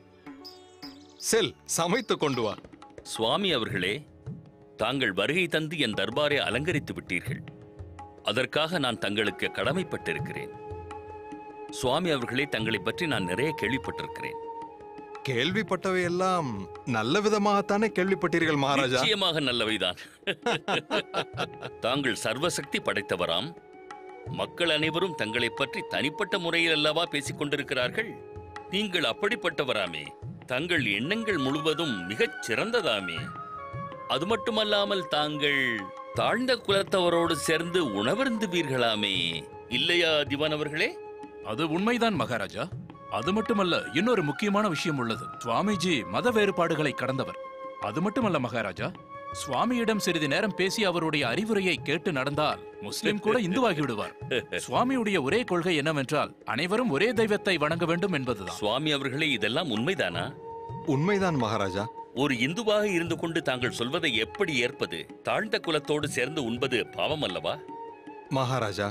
செல் சமைத்து கொண்டு வா சுவாமி அவர்களே தாங்கள் வருகை தந்து என் தர்பாரை அலங்கரித்து விட்டீர்கள் அதற்காக நான் தங்களுக்கு கடமைப்பட்டிருக்கிறேன் சுவாமி அவர்களே தங்களை பற்றி நான் நிறைய கேள்விப்பட்டிருக்கிறேன் கேள்விப்பட்டவை எல்லாம் நல்ல விதமாகத்தானே கேள்விப்பட்டீர்கள் மகாராஜா நிச்சயமாக நல்லவைதான் தாங்கள் சர்வசக்தி படைத்தவராம் மக்கள் அனைவரும் தங்களை பற்றி தனிப்பட்ட முறையில் அல்லவா பேசிக் கொண்டிருக்கிறார்கள் நீங்கள் அப்படிப்பட்டவராமே தங்கள் எண்ணங்கள் முழுவதும் மிகச் சிறந்ததாமே அது மட்டுமல்லாமல் தாங்கள் தாழ்ந்த குலத்தவரோடு சேர்ந்து உணவருந்துவீர்களாமே இல்லையா திவான் அவர்களே அது உண்மைதான் மகாராஜா அது மட்டுமல்ல இன்னொரு முக்கியமான விஷயம் உள்ளது சுவாமிஜி மத வேறுபாடுகளை கடந்தவர் அது மட்டுமல்ல மகாராஜா சுவாமியிடம் சிறிது நேரம் பேசி அவருடைய அறிவுரையை கேட்டு நடந்தால் முஸ்லிம் கூட இந்துவாகி விடுவார் சுவாமியுடைய ஒரே கொள்கை என்னவென்றால் அனைவரும் ஒரே தெய்வத்தை வணங்க வேண்டும் என்பதுதான் சுவாமி அவர்களே இதெல்லாம் உண்மைதானா உண்மைதான் மகாராஜா ஒரு இந்துவாக இருந்து கொண்டு தாங்கள் சொல்வதை எப்படி ஏற்பது தாழ்ந்த குலத்தோடு சேர்ந்து உண்பது பாவம் அல்லவா மகாராஜா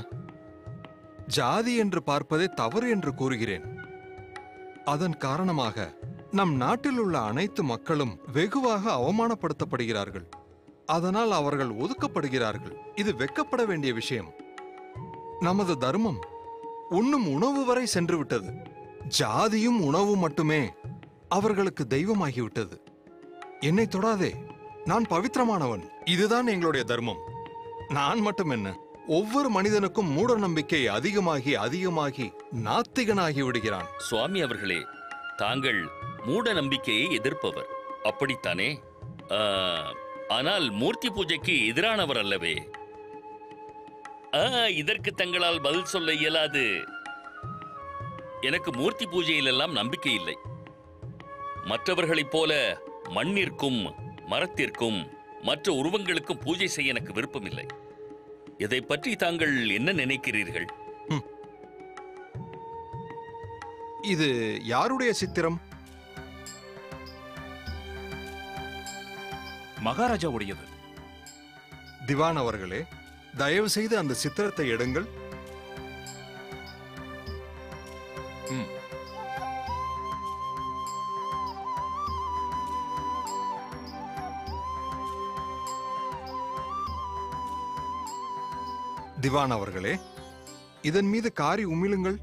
ஜாதி என்று பார்ப்பதே தவறு என்று கூறுகிறேன் அதன் காரணமாக நம் நாட்டில் உள்ள அனைத்து மக்களும் வெகுவாக அவமானப்படுத்தப்படுகிறார்கள் அதனால் அவர்கள் ஒதுக்கப்படுகிறார்கள் இது வெக்கப்பட வேண்டிய விஷயம் நமது தர்மம் உண்ணும் உணவு வரை சென்று விட்டது ஜாதியும் உணவு மட்டுமே அவர்களுக்கு தெய்வமாகிவிட்டது என்னை தொடாதே நான் பவித்திரமானவன் இதுதான் எங்களுடைய தர்மம் நான் மட்டும் என்ன ஒவ்வொரு மனிதனுக்கும் மூட நம்பிக்கை அதிகமாகி அதிகமாகி நாத்திகனாகி விடுகிறான் சுவாமி அவர்களே தாங்கள் மூட நம்பிக்கையை எதிர்ப்பவர் அப்படித்தானே ஆ, ஆனால் மூர்த்தி பூஜைக்கு எதிரானவர் அல்லவே ஆ, இதற்கு தங்களால் பதில் சொல்ல இயலாது எனக்கு மூர்த்தி பூஜையிலெல்லாம் நம்பிக்கை இல்லை மற்றவர்களைப் போல மண்ணிற்கும் மரத்திற்கும் மற்ற உருவங்களுக்கும் பூஜை செய்ய எனக்கு விருப்பமில்லை இதை பற்றி தாங்கள் என்ன நினைக்கிறீர்கள் இது யாருடைய சித்திரம் மகாராஜாவுடையது திவான் அவர்களே தயவு செய்து அந்த சித்திரத்தை எடுங்கள் ம். திவான் அவர்களே இதன் மீது காரி உமிழுங்கள்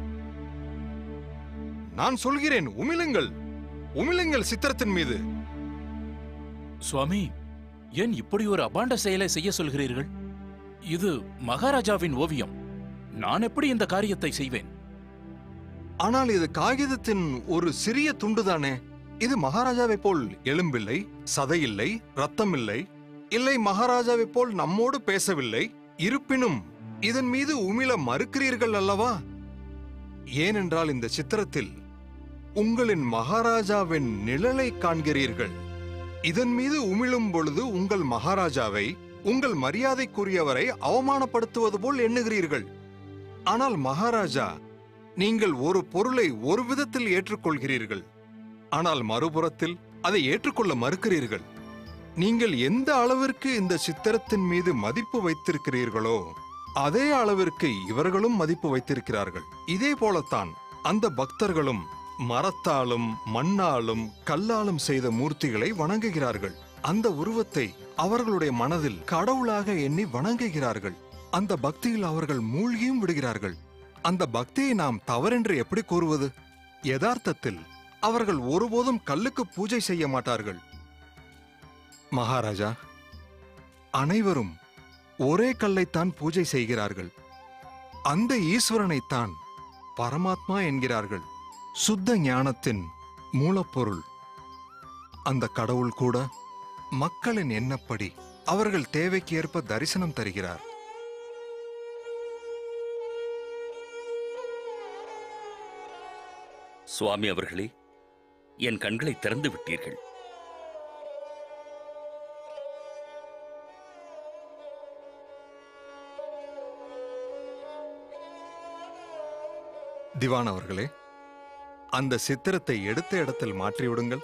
நான் சொல்கிறேன் உமிழுங்கள் உமிழுங்கள் சித்திரத்தின் மீது சுவாமி ஏன் இப்படி ஒரு அபாண்ட செயலை செய்ய சொல்கிறீர்கள் இது மகாராஜாவின் ஓவியம் நான் எப்படி இந்த காரியத்தை செய்வேன் ஆனால் இது காகிதத்தின் ஒரு சிறிய துண்டுதானே இது மகாராஜாவை போல் எலும்பில்லை சதையில்லை ரத்தமில்லை இல்லை மகாராஜாவை போல் நம்மோடு பேசவில்லை இருப்பினும் இதன் மீது உமிழ மறுக்கிறீர்கள் அல்லவா ஏனென்றால் இந்த சித்திரத்தில் உங்களின் மகாராஜாவின் நிழலை காண்கிறீர்கள் இதன் மீது உமிழும் பொழுது உங்கள் மகாராஜாவை உங்கள் மரியாதைக்குரியவரை அவமானப்படுத்துவது போல் எண்ணுகிறீர்கள் ஆனால் மகாராஜா நீங்கள் ஒரு பொருளை ஒரு விதத்தில் ஏற்றுக்கொள்கிறீர்கள் ஆனால் மறுபுறத்தில் அதை ஏற்றுக்கொள்ள மறுக்கிறீர்கள் நீங்கள் எந்த அளவிற்கு இந்த சித்திரத்தின் மீது மதிப்பு வைத்திருக்கிறீர்களோ அதே அளவிற்கு இவர்களும் மதிப்பு வைத்திருக்கிறார்கள் இதே போலத்தான் அந்த பக்தர்களும் மரத்தாலும் மண்ணாலும் கல்லாலும் செய்த மூர்த்திகளை வணங்குகிறார்கள் அந்த உருவத்தை அவர்களுடைய மனதில் கடவுளாக எண்ணி வணங்குகிறார்கள் அந்த பக்தியில் அவர்கள் மூழ்கியும் விடுகிறார்கள் அந்த பக்தியை நாம் தவறென்று எப்படி கூறுவது யதார்த்தத்தில் அவர்கள் ஒருபோதும் கல்லுக்கு பூஜை செய்ய மாட்டார்கள் மகாராஜா அனைவரும் ஒரே கல்லைத்தான் பூஜை செய்கிறார்கள் அந்த ஈஸ்வரனைத்தான் பரமாத்மா என்கிறார்கள் சுத்த ஞானத்தின் மூலப்பொருள் அந்த கடவுள் கூட மக்களின் எண்ணப்படி அவர்கள் தேவைக்கு ஏற்ப தரிசனம் தருகிறார் சுவாமி அவர்களே என் கண்களை திறந்து விட்டீர்கள் திவான் அவர்களே அந்த சித்திரத்தை எடுத்த இடத்தில் மாற்றிவிடுங்கள்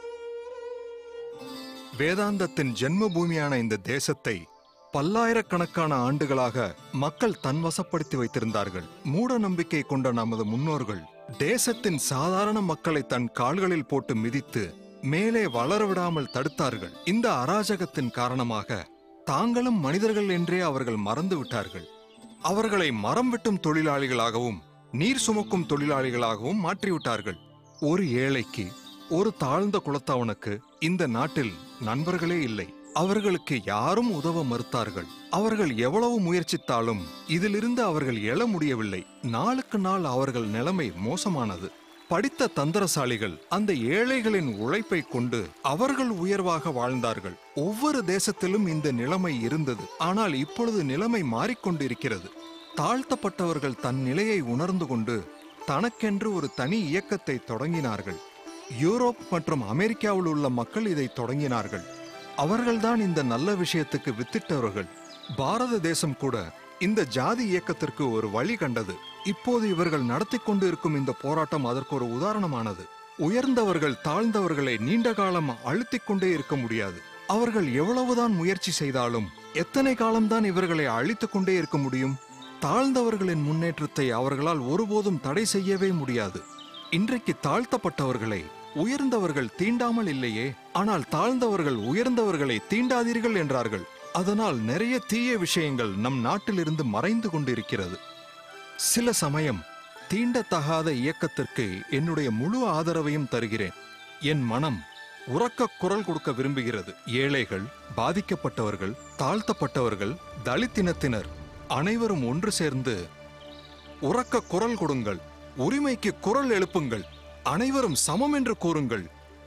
வேதாந்தத்தின் ஜென்ம பூமியான இந்த தேசத்தை பல்லாயிரக்கணக்கான ஆண்டுகளாக மக்கள் தன்வசப்படுத்தி வைத்திருந்தார்கள் மூட நம்பிக்கை கொண்ட நமது முன்னோர்கள் தேசத்தின் சாதாரண மக்களை தன் கால்களில் போட்டு மிதித்து மேலே வளர விடாமல் தடுத்தார்கள் இந்த அராஜகத்தின் காரணமாக தாங்களும் மனிதர்கள் என்றே அவர்கள் மறந்து விட்டார்கள் அவர்களை மரம் வெட்டும் தொழிலாளிகளாகவும் நீர் சுமக்கும் தொழிலாளிகளாகவும் மாற்றிவிட்டார்கள் ஒரு ஏழைக்கு ஒரு தாழ்ந்த குலத்தவனுக்கு இந்த நாட்டில் நண்பர்களே இல்லை அவர்களுக்கு யாரும் உதவ மறுத்தார்கள் அவர்கள் எவ்வளவு முயற்சித்தாலும் இதிலிருந்து அவர்கள் எழ முடியவில்லை நாளுக்கு நாள் அவர்கள் நிலைமை மோசமானது படித்த தந்திரசாலிகள் அந்த ஏழைகளின் உழைப்பை கொண்டு அவர்கள் உயர்வாக வாழ்ந்தார்கள் ஒவ்வொரு தேசத்திலும் இந்த நிலைமை இருந்தது ஆனால் இப்பொழுது நிலைமை மாறிக்கொண்டிருக்கிறது தாழ்த்தப்பட்டவர்கள் தன் நிலையை உணர்ந்து கொண்டு தனக்கென்று ஒரு தனி இயக்கத்தை தொடங்கினார்கள் யூரோப் மற்றும் அமெரிக்காவில் உள்ள மக்கள் இதை தொடங்கினார்கள் அவர்கள்தான் இந்த நல்ல விஷயத்துக்கு வித்திட்டவர்கள் பாரத தேசம் கூட இந்த ஜாதி இயக்கத்திற்கு ஒரு வழி கண்டது இப்போது இவர்கள் நடத்தி கொண்டு இருக்கும் இந்த போராட்டம் அதற்கு ஒரு உதாரணமானது உயர்ந்தவர்கள் தாழ்ந்தவர்களை நீண்ட காலம் அழுத்திக் கொண்டே இருக்க முடியாது அவர்கள் எவ்வளவுதான் முயற்சி செய்தாலும் எத்தனை காலம்தான் இவர்களை அழித்துக் கொண்டே இருக்க முடியும் தாழ்ந்தவர்களின் முன்னேற்றத்தை அவர்களால் ஒருபோதும் தடை செய்யவே முடியாது இன்றைக்கு தாழ்த்தப்பட்டவர்களை உயர்ந்தவர்கள் தீண்டாமல் இல்லையே ஆனால் தாழ்ந்தவர்கள் உயர்ந்தவர்களை தீண்டாதீர்கள் என்றார்கள் அதனால் நிறைய தீய விஷயங்கள் நம் நாட்டிலிருந்து மறைந்து கொண்டிருக்கிறது சில சமயம் தீண்டத்தகாத இயக்கத்திற்கு என்னுடைய முழு ஆதரவையும் தருகிறேன் என் மனம் உறக்க குரல் கொடுக்க விரும்புகிறது ஏழைகள் பாதிக்கப்பட்டவர்கள் தாழ்த்தப்பட்டவர்கள் தலித்தினத்தினர் அனைவரும் ஒன்று சேர்ந்து உறக்க குரல் கொடுங்கள் உரிமைக்கு குரல் எழுப்புங்கள் அனைவரும் சமம் என்று கூறுங்கள்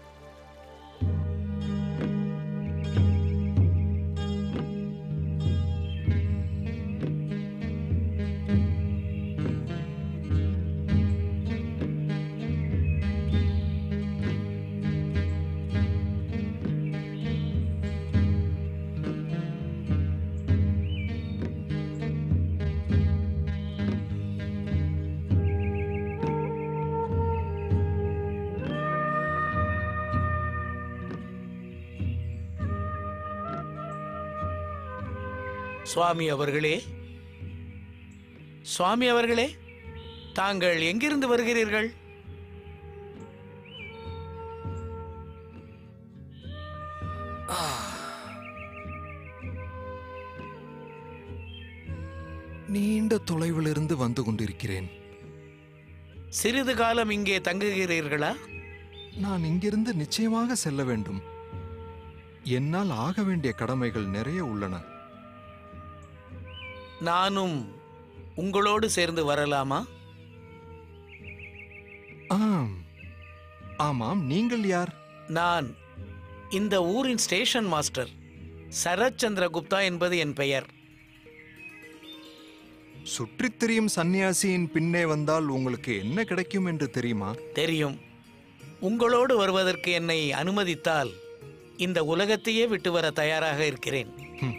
சுவாமி அவர்களே சுவாமி அவர்களே தாங்கள் எங்கிருந்து வருகிறீர்கள் நீண்ட தொலைவிலிருந்து வந்து கொண்டிருக்கிறேன் சிறிது காலம் இங்கே தங்குகிறீர்களா நான் இங்கிருந்து நிச்சயமாக செல்ல வேண்டும் என்னால் ஆக வேண்டிய கடமைகள் நிறைய உள்ளன நானும் உங்களோடு சேர்ந்து வரலாமா ஆம் ஆமாம் நீங்கள் யார் நான் இந்த ஊரின் ஸ்டேஷன் மாஸ்டர் சரத் சந்திர குப்தா என்பது என் பெயர் சுற்றித் திரியும் சந்நியாசியின் பின்னே வந்தால் உங்களுக்கு என்ன கிடைக்கும் என்று தெரியுமா தெரியும் உங்களோடு வருவதற்கு என்னை அனுமதித்தால் இந்த உலகத்தையே விட்டு வர தயாராக இருக்கிறேன்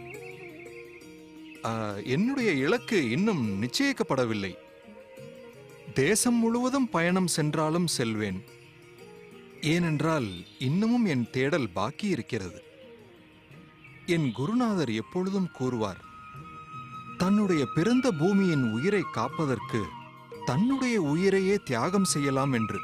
ஆ, என்னுடைய இலக்கு இன்னும் நிச்சயிக்கப்படவில்லை தேசம் முழுவதும் பயணம் சென்றாலும் செல்வேன் ஏனென்றால் இன்னமும் என் தேடல் பாக்கி இருக்கிறது என் குருநாதர் எப்பொழுதும் கூறுவார் தன்னுடைய பிறந்த பூமியின் உயிரை காப்பதற்கு தன்னுடைய உயிரையே தியாகம் செய்யலாம் என்று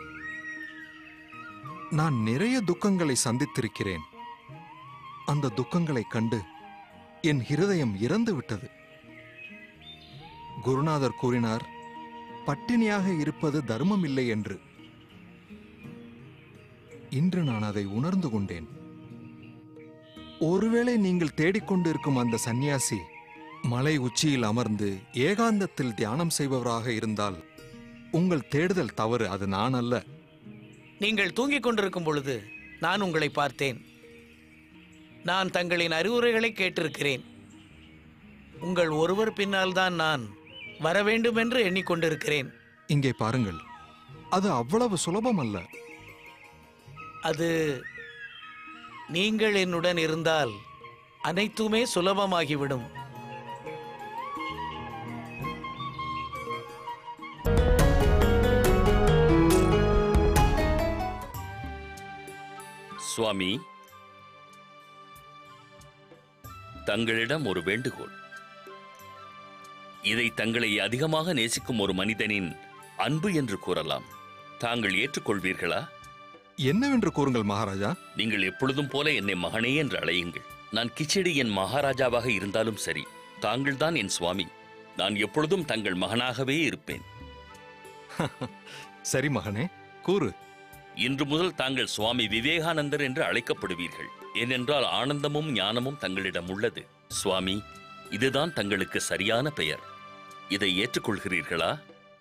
நான் நிறைய துக்கங்களை சந்தித்திருக்கிறேன் அந்த துக்கங்களைக் கண்டு என் இருதயம் இறந்து விட்டது குருநாதர் கூறினார் பட்டினியாக இருப்பது தர்மம் இல்லை என்று இன்று நான் அதை உணர்ந்து கொண்டேன் ஒருவேளை நீங்கள் தேடிக்கொண்டிருக்கும் அந்த சந்நியாசி மலை உச்சியில் அமர்ந்து ஏகாந்தத்தில் தியானம் செய்பவராக இருந்தால் உங்கள் தேடுதல் தவறு அது நான் அல்ல நீங்கள் தூங்கிக் கொண்டிருக்கும் பொழுது நான் உங்களை பார்த்தேன் நான் தங்களின் அறிவுரைகளை கேட்டிருக்கிறேன் உங்கள் ஒருவர் பின்னால் தான் நான் வர வேண்டும் என்று எண்ணிக்கொண்டிருக்கிறேன் இங்கே பாருங்கள் அது அவ்வளவு சுலபம் அல்ல அது நீங்கள் என்னுடன் இருந்தால் அனைத்துமே சுலபமாகிவிடும் சுவாமி தங்களிடம் ஒரு வேண்டுகோள் இதை தங்களை அதிகமாக நேசிக்கும் ஒரு மனிதனின் அன்பு என்று கூறலாம் தாங்கள் ஏற்றுக்கொள்வீர்களா என்னவென்று கூறுங்கள் மகாராஜா நீங்கள் எப்பொழுதும் போல என்னை மகனே என்று அழையுங்கள் நான் கிச்சடி என் மகாராஜாவாக இருந்தாலும் சரி தாங்கள்தான் என் சுவாமி நான் எப்பொழுதும் தங்கள் மகனாகவே இருப்பேன் சரி மகனே கூறு இன்று முதல் தாங்கள் சுவாமி விவேகானந்தர் என்று அழைக்கப்படுவீர்கள் ஏனென்றால் ஆனந்தமும் ஞானமும் தங்களிடம் உள்ளது சுவாமி இதுதான் தங்களுக்கு சரியான பெயர் இதை ஏற்றுக்கொள்கிறீர்களா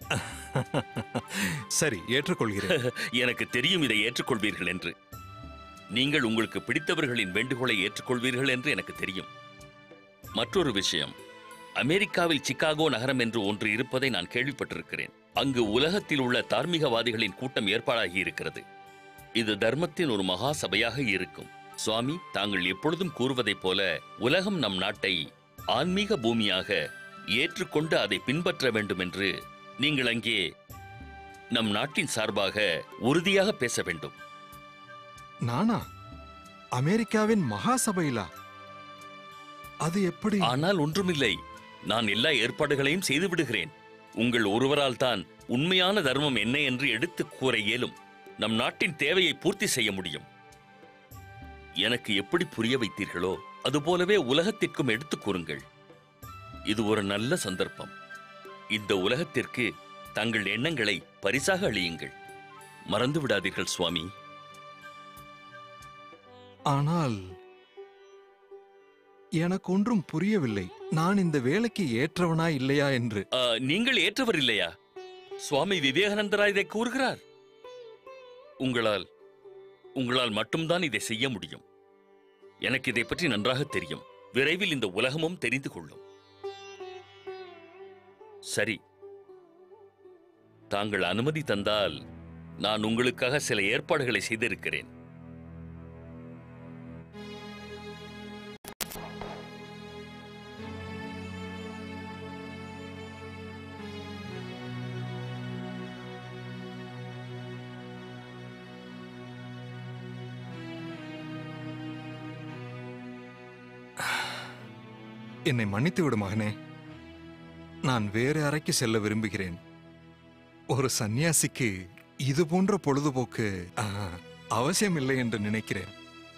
சரி ஏற்றுக்கொள்கிறேன் எனக்கு தெரியும் இதை ஏற்றுக்கொள்வீர்கள் என்று நீங்கள் உங்களுக்கு பிடித்தவர்களின் வேண்டுகோளை ஏற்றுக்கொள்வீர்கள் என்று எனக்கு தெரியும் மற்றொரு விஷயம் அமெரிக்காவில் சிகாகோ நகரம் என்று ஒன்று இருப்பதை நான் கேள்விப்பட்டிருக்கிறேன் அங்கு உலகத்தில் உள்ள தார்மீகவாதிகளின் கூட்டம் ஏற்பாடாகி இருக்கிறது இது தர்மத்தின் ஒரு மகா சபையாக இருக்கும் சுவாமி தாங்கள் எப்பொழுதும் கூறுவதைப் போல உலகம் நம் நாட்டை ஆன்மீக பூமியாக ஏற்றுக்கொண்டு அதை பின்பற்ற வேண்டும் என்று நீங்கள் அங்கே நம் நாட்டின் சார்பாக உறுதியாக பேச வேண்டும் நானா அமெரிக்காவின் மகா சபையிலா அது எப்படி ஆனால் ஒன்றுமில்லை நான் எல்லா ஏற்பாடுகளையும் செய்து விடுகிறேன் உங்கள் ஒருவரால் தான் உண்மையான தர்மம் என்ன என்று எடுத்துக் கூற இயலும் நம் நாட்டின் தேவையை பூர்த்தி செய்ய முடியும் எனக்கு எப்படி புரிய வைத்தீர்களோ அதுபோலவே உலகத்திற்கும் எடுத்துக் கூறுங்கள் இது ஒரு நல்ல சந்தர்ப்பம் இந்த உலகத்திற்கு தங்கள் எண்ணங்களை பரிசாக அளியுங்கள் மறந்து விடாதீர்கள் சுவாமி ஆனால் எனக்கு ஒன்றும் புரியவில்லை நான் இந்த வேலைக்கு ஏற்றவனா இல்லையா என்று ஆ, நீங்கள் ஏற்றவர் இல்லையா சுவாமி விவேகானந்தரா இதை கூறுகிறார் உங்களால் உங்களால் மட்டும்தான் இதை செய்ய முடியும் எனக்கு இதை பற்றி நன்றாக தெரியும் விரைவில் இந்த உலகமும் தெரிந்து கொள்ளும் சரி தாங்கள் அனுமதி தந்தால் நான் உங்களுக்காக சில ஏற்பாடுகளை செய்திருக்கிறேன் என்னை மன்னித்து விடு மகனே நான் வேறு அறைக்கு செல்ல விரும்புகிறேன் ஒரு சந்நியாசிக்கு இது போன்ற பொழுதுபோக்கு ஆ, அவசியமில்லை என்று நினைக்கிறேன்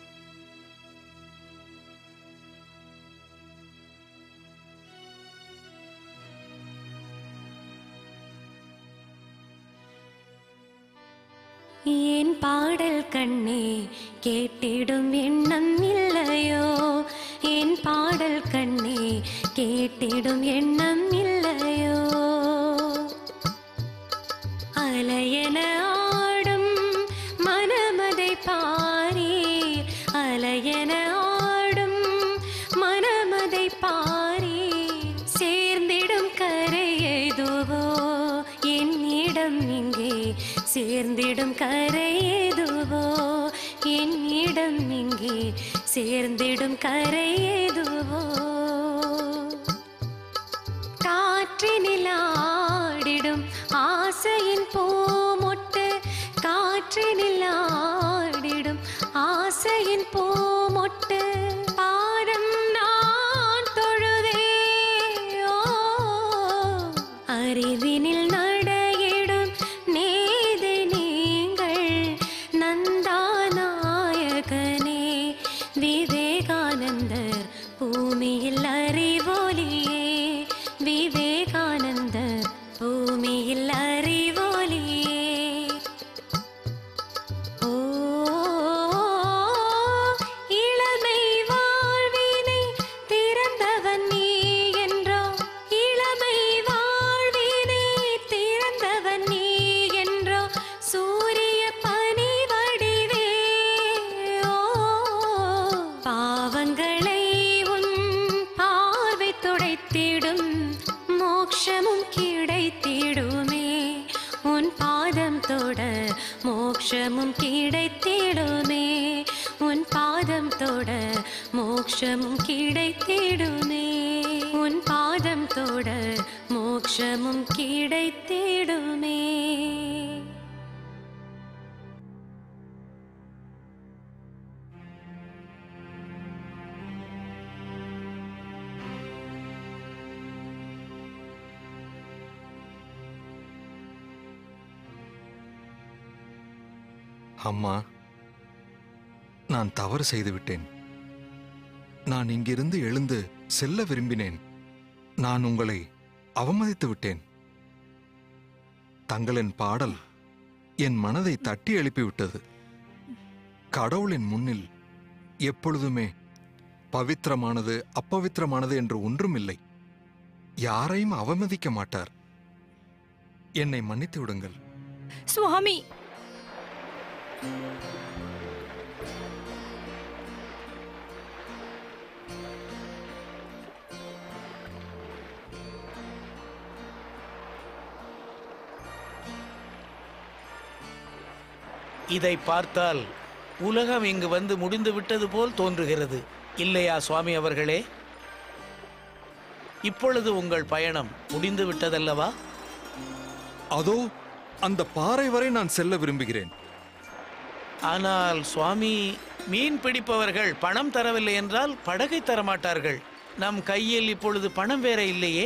ஏன் பாடல் கண்ணே கேட்டிடும் எண்ணம் இல்லையோ ஏன் பாடல் கண்ணே கேட்டிடும் எண்ணம் இல்லையோ அலையென ஆடும் மனமதை பாரி அலையென ஆடும் மனமதை பாரி சேர்ந்திடும் கரை எதுவோ என்னிடம் இங்கே சேர்ந்திடும் கரை எதுவோ என்னிடம் இங்கே சேர்ந்திடும் கரை எதுவோ காற்றினில் ஆடிடும் ஆசையின் பூமொட்டு காற்றினில் ஆடிடும் ஆசையின் பூமொட்டு பாதம் நான் தொழுதே ஓ, அறிவினில் நடையிடும் நேது நீங்கள் நந்தாநாயகனே விவேகானந்தர் பூமியில் அறிவொலியே விவேகானந்தர் மோட்சமும் கிடைத்திடுமே உன் பாதம் தொட மோட்சமும் கிடைத்திடுமே உன் பாதம் தொட மோட்சமும் கிடைத்திடுமே உன் பாதம் தொட மோட்சமும் கிடைத்திடுமே அம்மா நான் தவறு செய்து விட்டேன் நான் இங்கிருந்து எழுந்து செல்ல விரும்பினேன் நான் உங்களை அவமதித்து விட்டேன் தங்களின் பாடல் என் மனதை தட்டி எழுப்பிவிட்டது கடவுளின் முன்னில் எப்பொழுதுமே பவித்திரமானது அப்பவித்திரமானது என்று ஒன்றும் இல்லை யாரையும் அவமதிக்க மாட்டார் என்னை மன்னித்து விடுங்கள் சுவாமி இதை பார்த்தால் உலகம் இங்கு வந்து முடிந்து விட்டது போல் தோன்றுகிறது இல்லையா சுவாமி அவர்களே இப்பொழுது உங்கள் பயணம் முடிந்து விட்டதல்லவா அதோ அந்த பாறை வரை நான் செல்ல விரும்புகிறேன் ஆனால் சுவாமி மீன் பிடிப்பவர்கள் பணம் தரவில்லை என்றால் படகை தரமாட்டார்கள் நம் கையில் இப்பொழுது பணம் வேற இல்லையே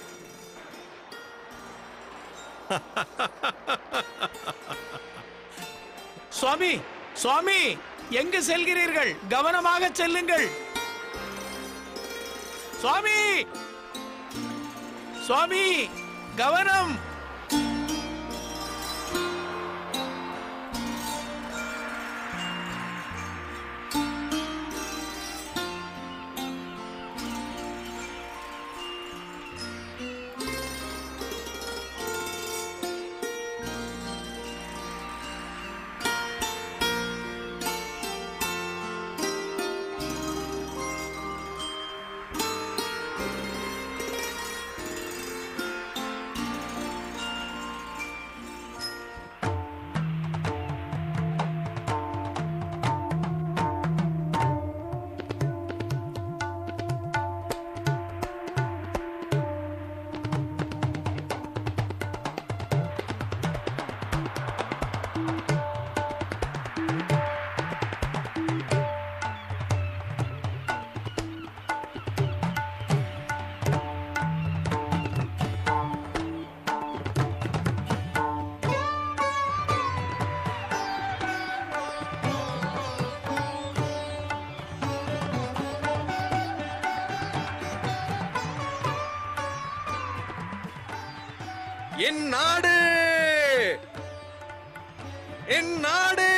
சுவாமி சுவாமி எங்கு செல்கிறீர்கள் கவனமாக செல்லுங்கள் சுவாமி சுவாமி கவனம் என் நாடு என் நாடு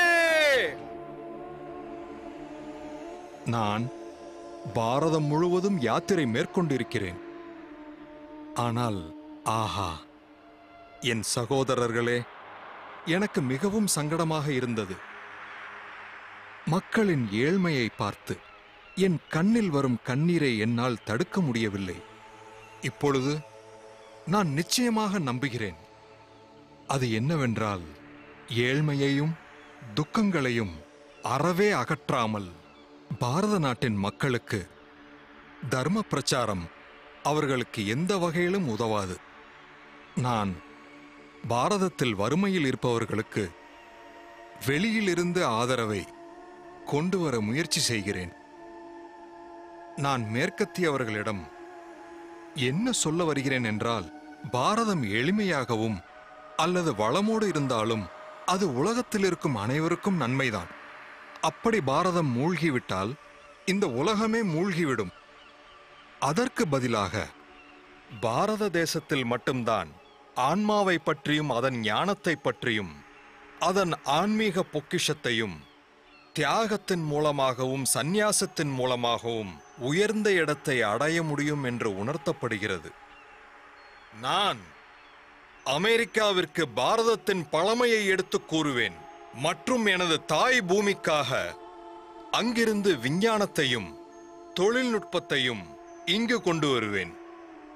நான் பாரதம் முழுவதும் யாத்திரை மேற்கொண்டிருக்கிறேன் ஆனால் ஆஹா என் சகோதரர்களே எனக்கு மிகவும் சங்கடமாக இருந்தது மக்களின் ஏழ்மையை பார்த்து என் கண்ணில் வரும் கண்ணீரை என்னால் தடுக்க முடியவில்லை இப்பொழுது நான் நிச்சயமாக நம்புகிறேன் அது என்னவென்றால் ஏழ்மையையும் துக்கங்களையும் அறவே அகற்றாமல் பாரத நாட்டின் மக்களுக்கு தர்ம பிரச்சாரம் அவர்களுக்கு எந்த வகையிலும் உதவாது நான் பாரதத்தில் வறுமையில் இருப்பவர்களுக்கு வெளியிலிருந்து ஆதரவை கொண்டு வர முயற்சி செய்கிறேன் நான் மேற்கத்தியவர்களிடம் என்ன சொல்ல வருகிறேன் என்றால் பாரதம் எளிமையாகவும் அல்லது வளமோடு இருந்தாலும் அது உலகத்தில் இருக்கும் அனைவருக்கும் நன்மைதான் அப்படி பாரதம் மூழ்கிவிட்டால் இந்த உலகமே மூழ்கிவிடும் அதற்கு பதிலாக பாரத தேசத்தில் மட்டும்தான் ஆன்மாவை பற்றியும் அதன் ஞானத்தை பற்றியும் அதன் ஆன்மீக பொக்கிஷத்தையும் தியாகத்தின் மூலமாகவும் சந்நியாசத்தின் மூலமாகவும் உயர்ந்த இடத்தை அடைய முடியும் என்று உணர்த்தப்படுகிறது நான் அமெரிக்காவிற்கு பாரதத்தின் பழமையை எடுத்துக் கூறுவேன் மற்றும் எனது தாய் பூமிக்காக அங்கிருந்து விஞ்ஞானத்தையும் தொழில்நுட்பத்தையும் இங்கு கொண்டு வருவேன்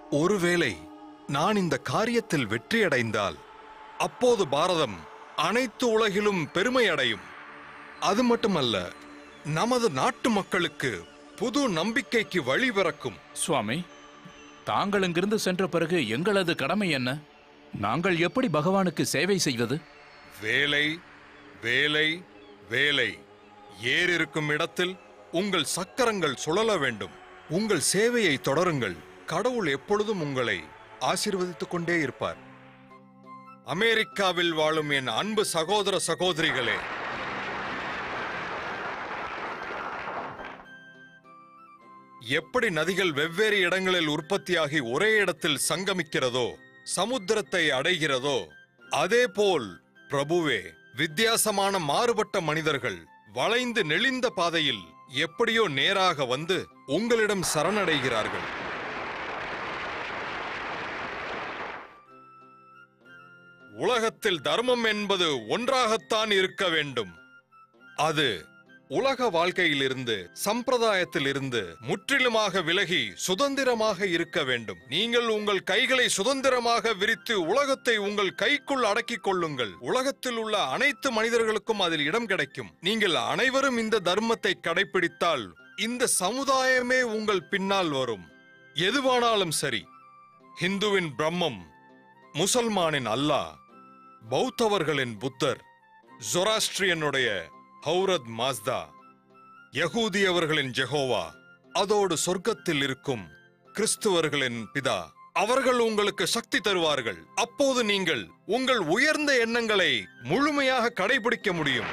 ஒருவேளை நான் இந்த காரியத்தில் வெற்றியடைந்தால் அப்போது பாரதம் அனைத்து உலகிலும் பெருமை அடையும் அது மட்டுமல்ல நமது நாட்டு மக்களுக்கு புது நம்பிக்கைக்கு வழிபிறக்கும் சுவாமி தாங்கள் இங்கிருந்து சென்ற பிறகு எங்களது கடமை என்ன நாங்கள் எப்படி பகவானுக்கு சேவை செய்வது வேலை வேலை வேலை ஏர் இருக்கும் இடத்தில் உங்கள் சக்கரங்கள் சுழல வேண்டும் உங்கள் சேவையை தொடருங்கள் கடவுள் எப்பொழுதும் உங்களை ஆசீர்வதித்துக் கொண்டே இருப்பார் அமெரிக்காவில் வாழும் என் அன்பு சகோதர சகோதரிகளே எப்படி நதிகள் வெவ்வேறு இடங்களில் உற்பத்தியாகி ஒரே இடத்தில் சங்கமிக்கிறதோ சமுத்திரத்தை அடைகிறதோ அதேபோல் பிரபுவே வித்தியாசமான மாறுபட்ட மனிதர்கள் வளைந்து நெளிந்த பாதையில் எப்படியோ நேராக வந்து உங்களிடம் சரணடைகிறார்கள் உலகத்தில் தர்மம் என்பது ஒன்றாகத்தான் இருக்க வேண்டும் அது உலக வாழ்க்கையிலிருந்து சம்பிரதாயத்திலிருந்து முற்றிலுமாக விலகி சுதந்திரமாக இருக்க வேண்டும் நீங்கள் உங்கள் கைகளை சுதந்திரமாக விரித்து உலகத்தை உங்கள் கைக்குள் அடக்கிக் கொள்ளுங்கள் உலகத்தில் உள்ள அனைத்து மனிதர்களுக்கும் அதில் இடம் கிடைக்கும் நீங்கள் அனைவரும் இந்த தர்மத்தை கடைபிடித்தால் இந்த சமுதாயமே உங்கள் பின்னால் வரும் எதுவானாலும் சரி ஹிந்துவின் பிரம்மம் முசல்மானின் அல்லாஹ் பௌத்தவர்களின் புத்தர் ஜொராஸ்ட்ரியனுடைய ஹௌரத் மாஸ்தா யகூதியவர்களின் ஜெகோவா அதோடு சொர்க்கத்தில் இருக்கும் கிறிஸ்துவர்களின் பிதா அவர்கள் உங்களுக்கு சக்தி தருவார்கள் அப்போது நீங்கள் உங்கள் உயர்ந்த எண்ணங்களை முழுமையாக கடைபிடிக்க முடியும்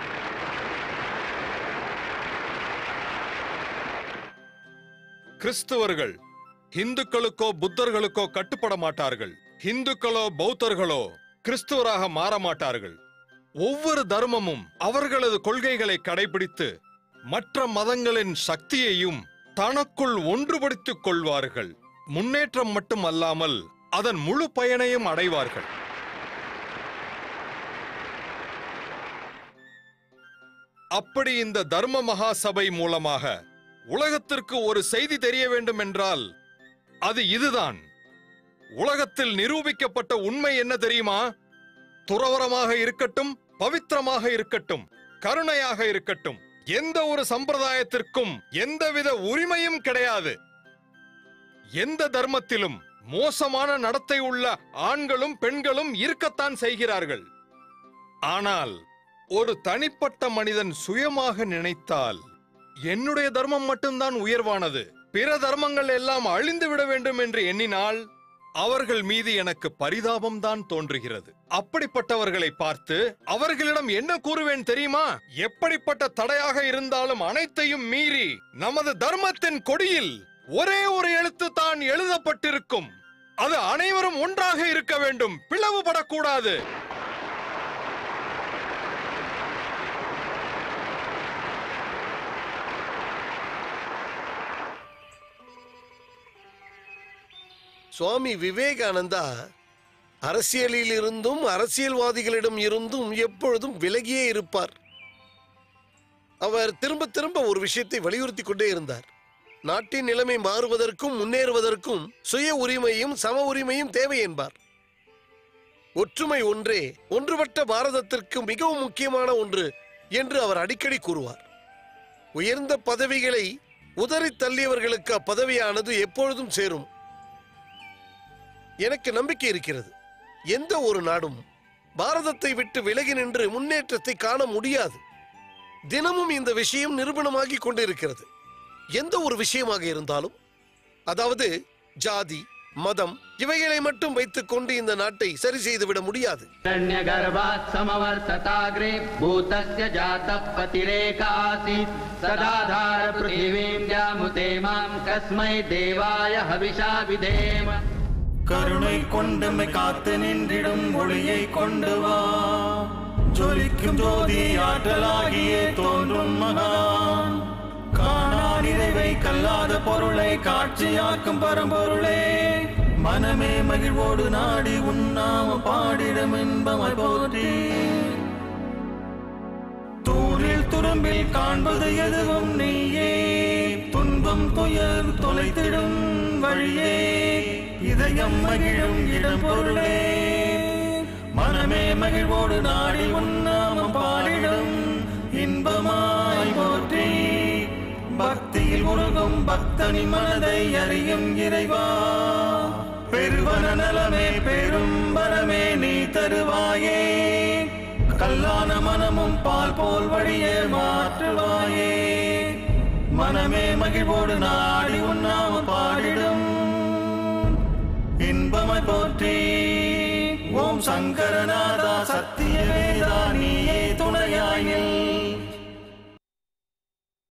கிறிஸ்துவர்கள் இந்துக்களுக்கோ புத்தர்களுக்கோ கட்டுப்பட மாட்டார்கள் இந்துக்களோ பௌத்தர்களோ கிறிஸ்துவராக மாற மாட்டார்கள் ஒவ்வொரு தர்மமும் அவர்களது கொள்கைகளை கடைபிடித்து மற்ற மதங்களின் சக்தியையும் தனக்குள் ஒன்றுபடுத்திக் கொள்வார்கள் முன்னேற்றம் மட்டும் அல்லாமல் அதன் முழு பயனையும் அடைவார்கள் அப்படி இந்த தர்ம மகா சபை மூலமாக உலகத்திற்கு ஒரு செய்தி தெரிய வேண்டும் என்றால் அது இதுதான் உலகத்தில் நிரூபிக்கப்பட்ட உண்மை என்ன தெரியுமா துறவரமாக இருக்கட்டும் பவித்திரமாக இருக்கட்டும் கருணையாக இருக்கட்டும் எந்த ஒரு சம்பிரதாயத்திற்கும் எந்தவித உரிமையும் கிடையாது எந்த தர்மத்திலும் மோசமான நடத்தை உள்ள ஆண்களும் பெண்களும் இருக்கத்தான் செய்கிறார்கள் ஆனால் ஒரு தனிப்பட்ட மனிதன் சுயமாக நினைத்தால் என்னுடைய தர்மம் மட்டும்தான் உயர்வானது பிற தர்மங்கள் எல்லாம் அழிந்து விட வேண்டும் என்று எண்ணினால் அவர்கள் மீது எனக்கு பரிதாபம் தான் தோன்றுகிறது அப்படிப்பட்டவர்களை பார்த்து அவர்களிடம் என்ன கூறுவேன் தெரியுமா எப்படிப்பட்ட தடையாக இருந்தாலும் அனைத்தையும் மீறி நமது தர்மத்தின் கொடியில் ஒரே ஒரு எழுத்து தான் எழுதப்பட்டிருக்கும் அது அனைவரும் ஒன்றாக இருக்க வேண்டும் பிளவுபடக்கூடாது சுவாமி விவேகானந்தா அரசியலில் இருந்தும் அரசியல்வாதிகளிடம் இருந்தும் எப்பொழுதும் விலகியே இருப்பார் அவர் திரும்ப திரும்ப ஒரு விஷயத்தை வலியுறுத்தி கொண்டே இருந்தார் நாட்டின் நிலைமை மாறுவதற்கும் முன்னேறுவதற்கும் சுய உரிமையும் சம உரிமையும் தேவை என்பார் ஒற்றுமை ஒன்றே ஒன்றுபட்ட பாரதத்திற்கு மிகவும் முக்கியமான ஒன்று என்று அவர் அடிக்கடி கூறுவார் உயர்ந்த பதவிகளை உதறி தள்ளியவர்களுக்கு அப்பதவியானது எப்பொழுதும் சேரும் எனக்கு நம்பிக்கை இருக்கிறது எந்த ஒரு நாடும் பாரதத்தை விட்டு விலகி நின்று முன்னேற்றத்தை காண முடியாது தினமும் இந்த விஷயம் நிரூபணமாகி கொண்டிருக்கிறது எந்த ஒரு விஷயமாக இருந்தாலும் அதாவது ஜாதி மதம் இவைகளை மட்டும் வைத்துக் கொண்டு இந்த நாட்டை சரி செய்துவிட முடியாது हिरण्यगर्भात् समवर्तताग्रे भूतस्य जातः पतिरेकासीत् सदाधार पृथिवीं जामुते मां कस्मै देवाय हविषा विधेम கருணை கொண்டுமை காத்து நின்றிடும் ஒளியை கொண்டு வா ஜொலிக்கும் ஜோதி ஆற்றலாகியே தோன்றும் மகான் காணா நிறைவை கல்லாத பொருளை காட்சியாக்கும் பரம்பொருளே மனமே மகிழ்வோடு நாடி உண்ணாம பாடிடம் இன்பமாய் போற்றி தூரில் துரும்பில் காண்பது எதுவும் நீயே துன்பம் துயர் தொலைத்திடும் வழியே இதயம் மகிழும் இடம் பொருளே மனமே மகிழ்வோடு நாடி உன்னாமம் பாடிடும் இன்பமாய் போற்றி பக்தியில் உருகும் பக்தனின் மனதை அறியும் இறைவா பெருவன நலமே பெரும் வரமே நீ தருவாயே கல்லான மனமும் பால் போல் வழியே மாற்றுவாயே மனமே மகிழ்வோடு நாடி உண்ணாம பாடிடும் இன்பமாய் போற்றி ஓம் சங்கரநாதா சத்திய வேதா நீயே துணையாயில்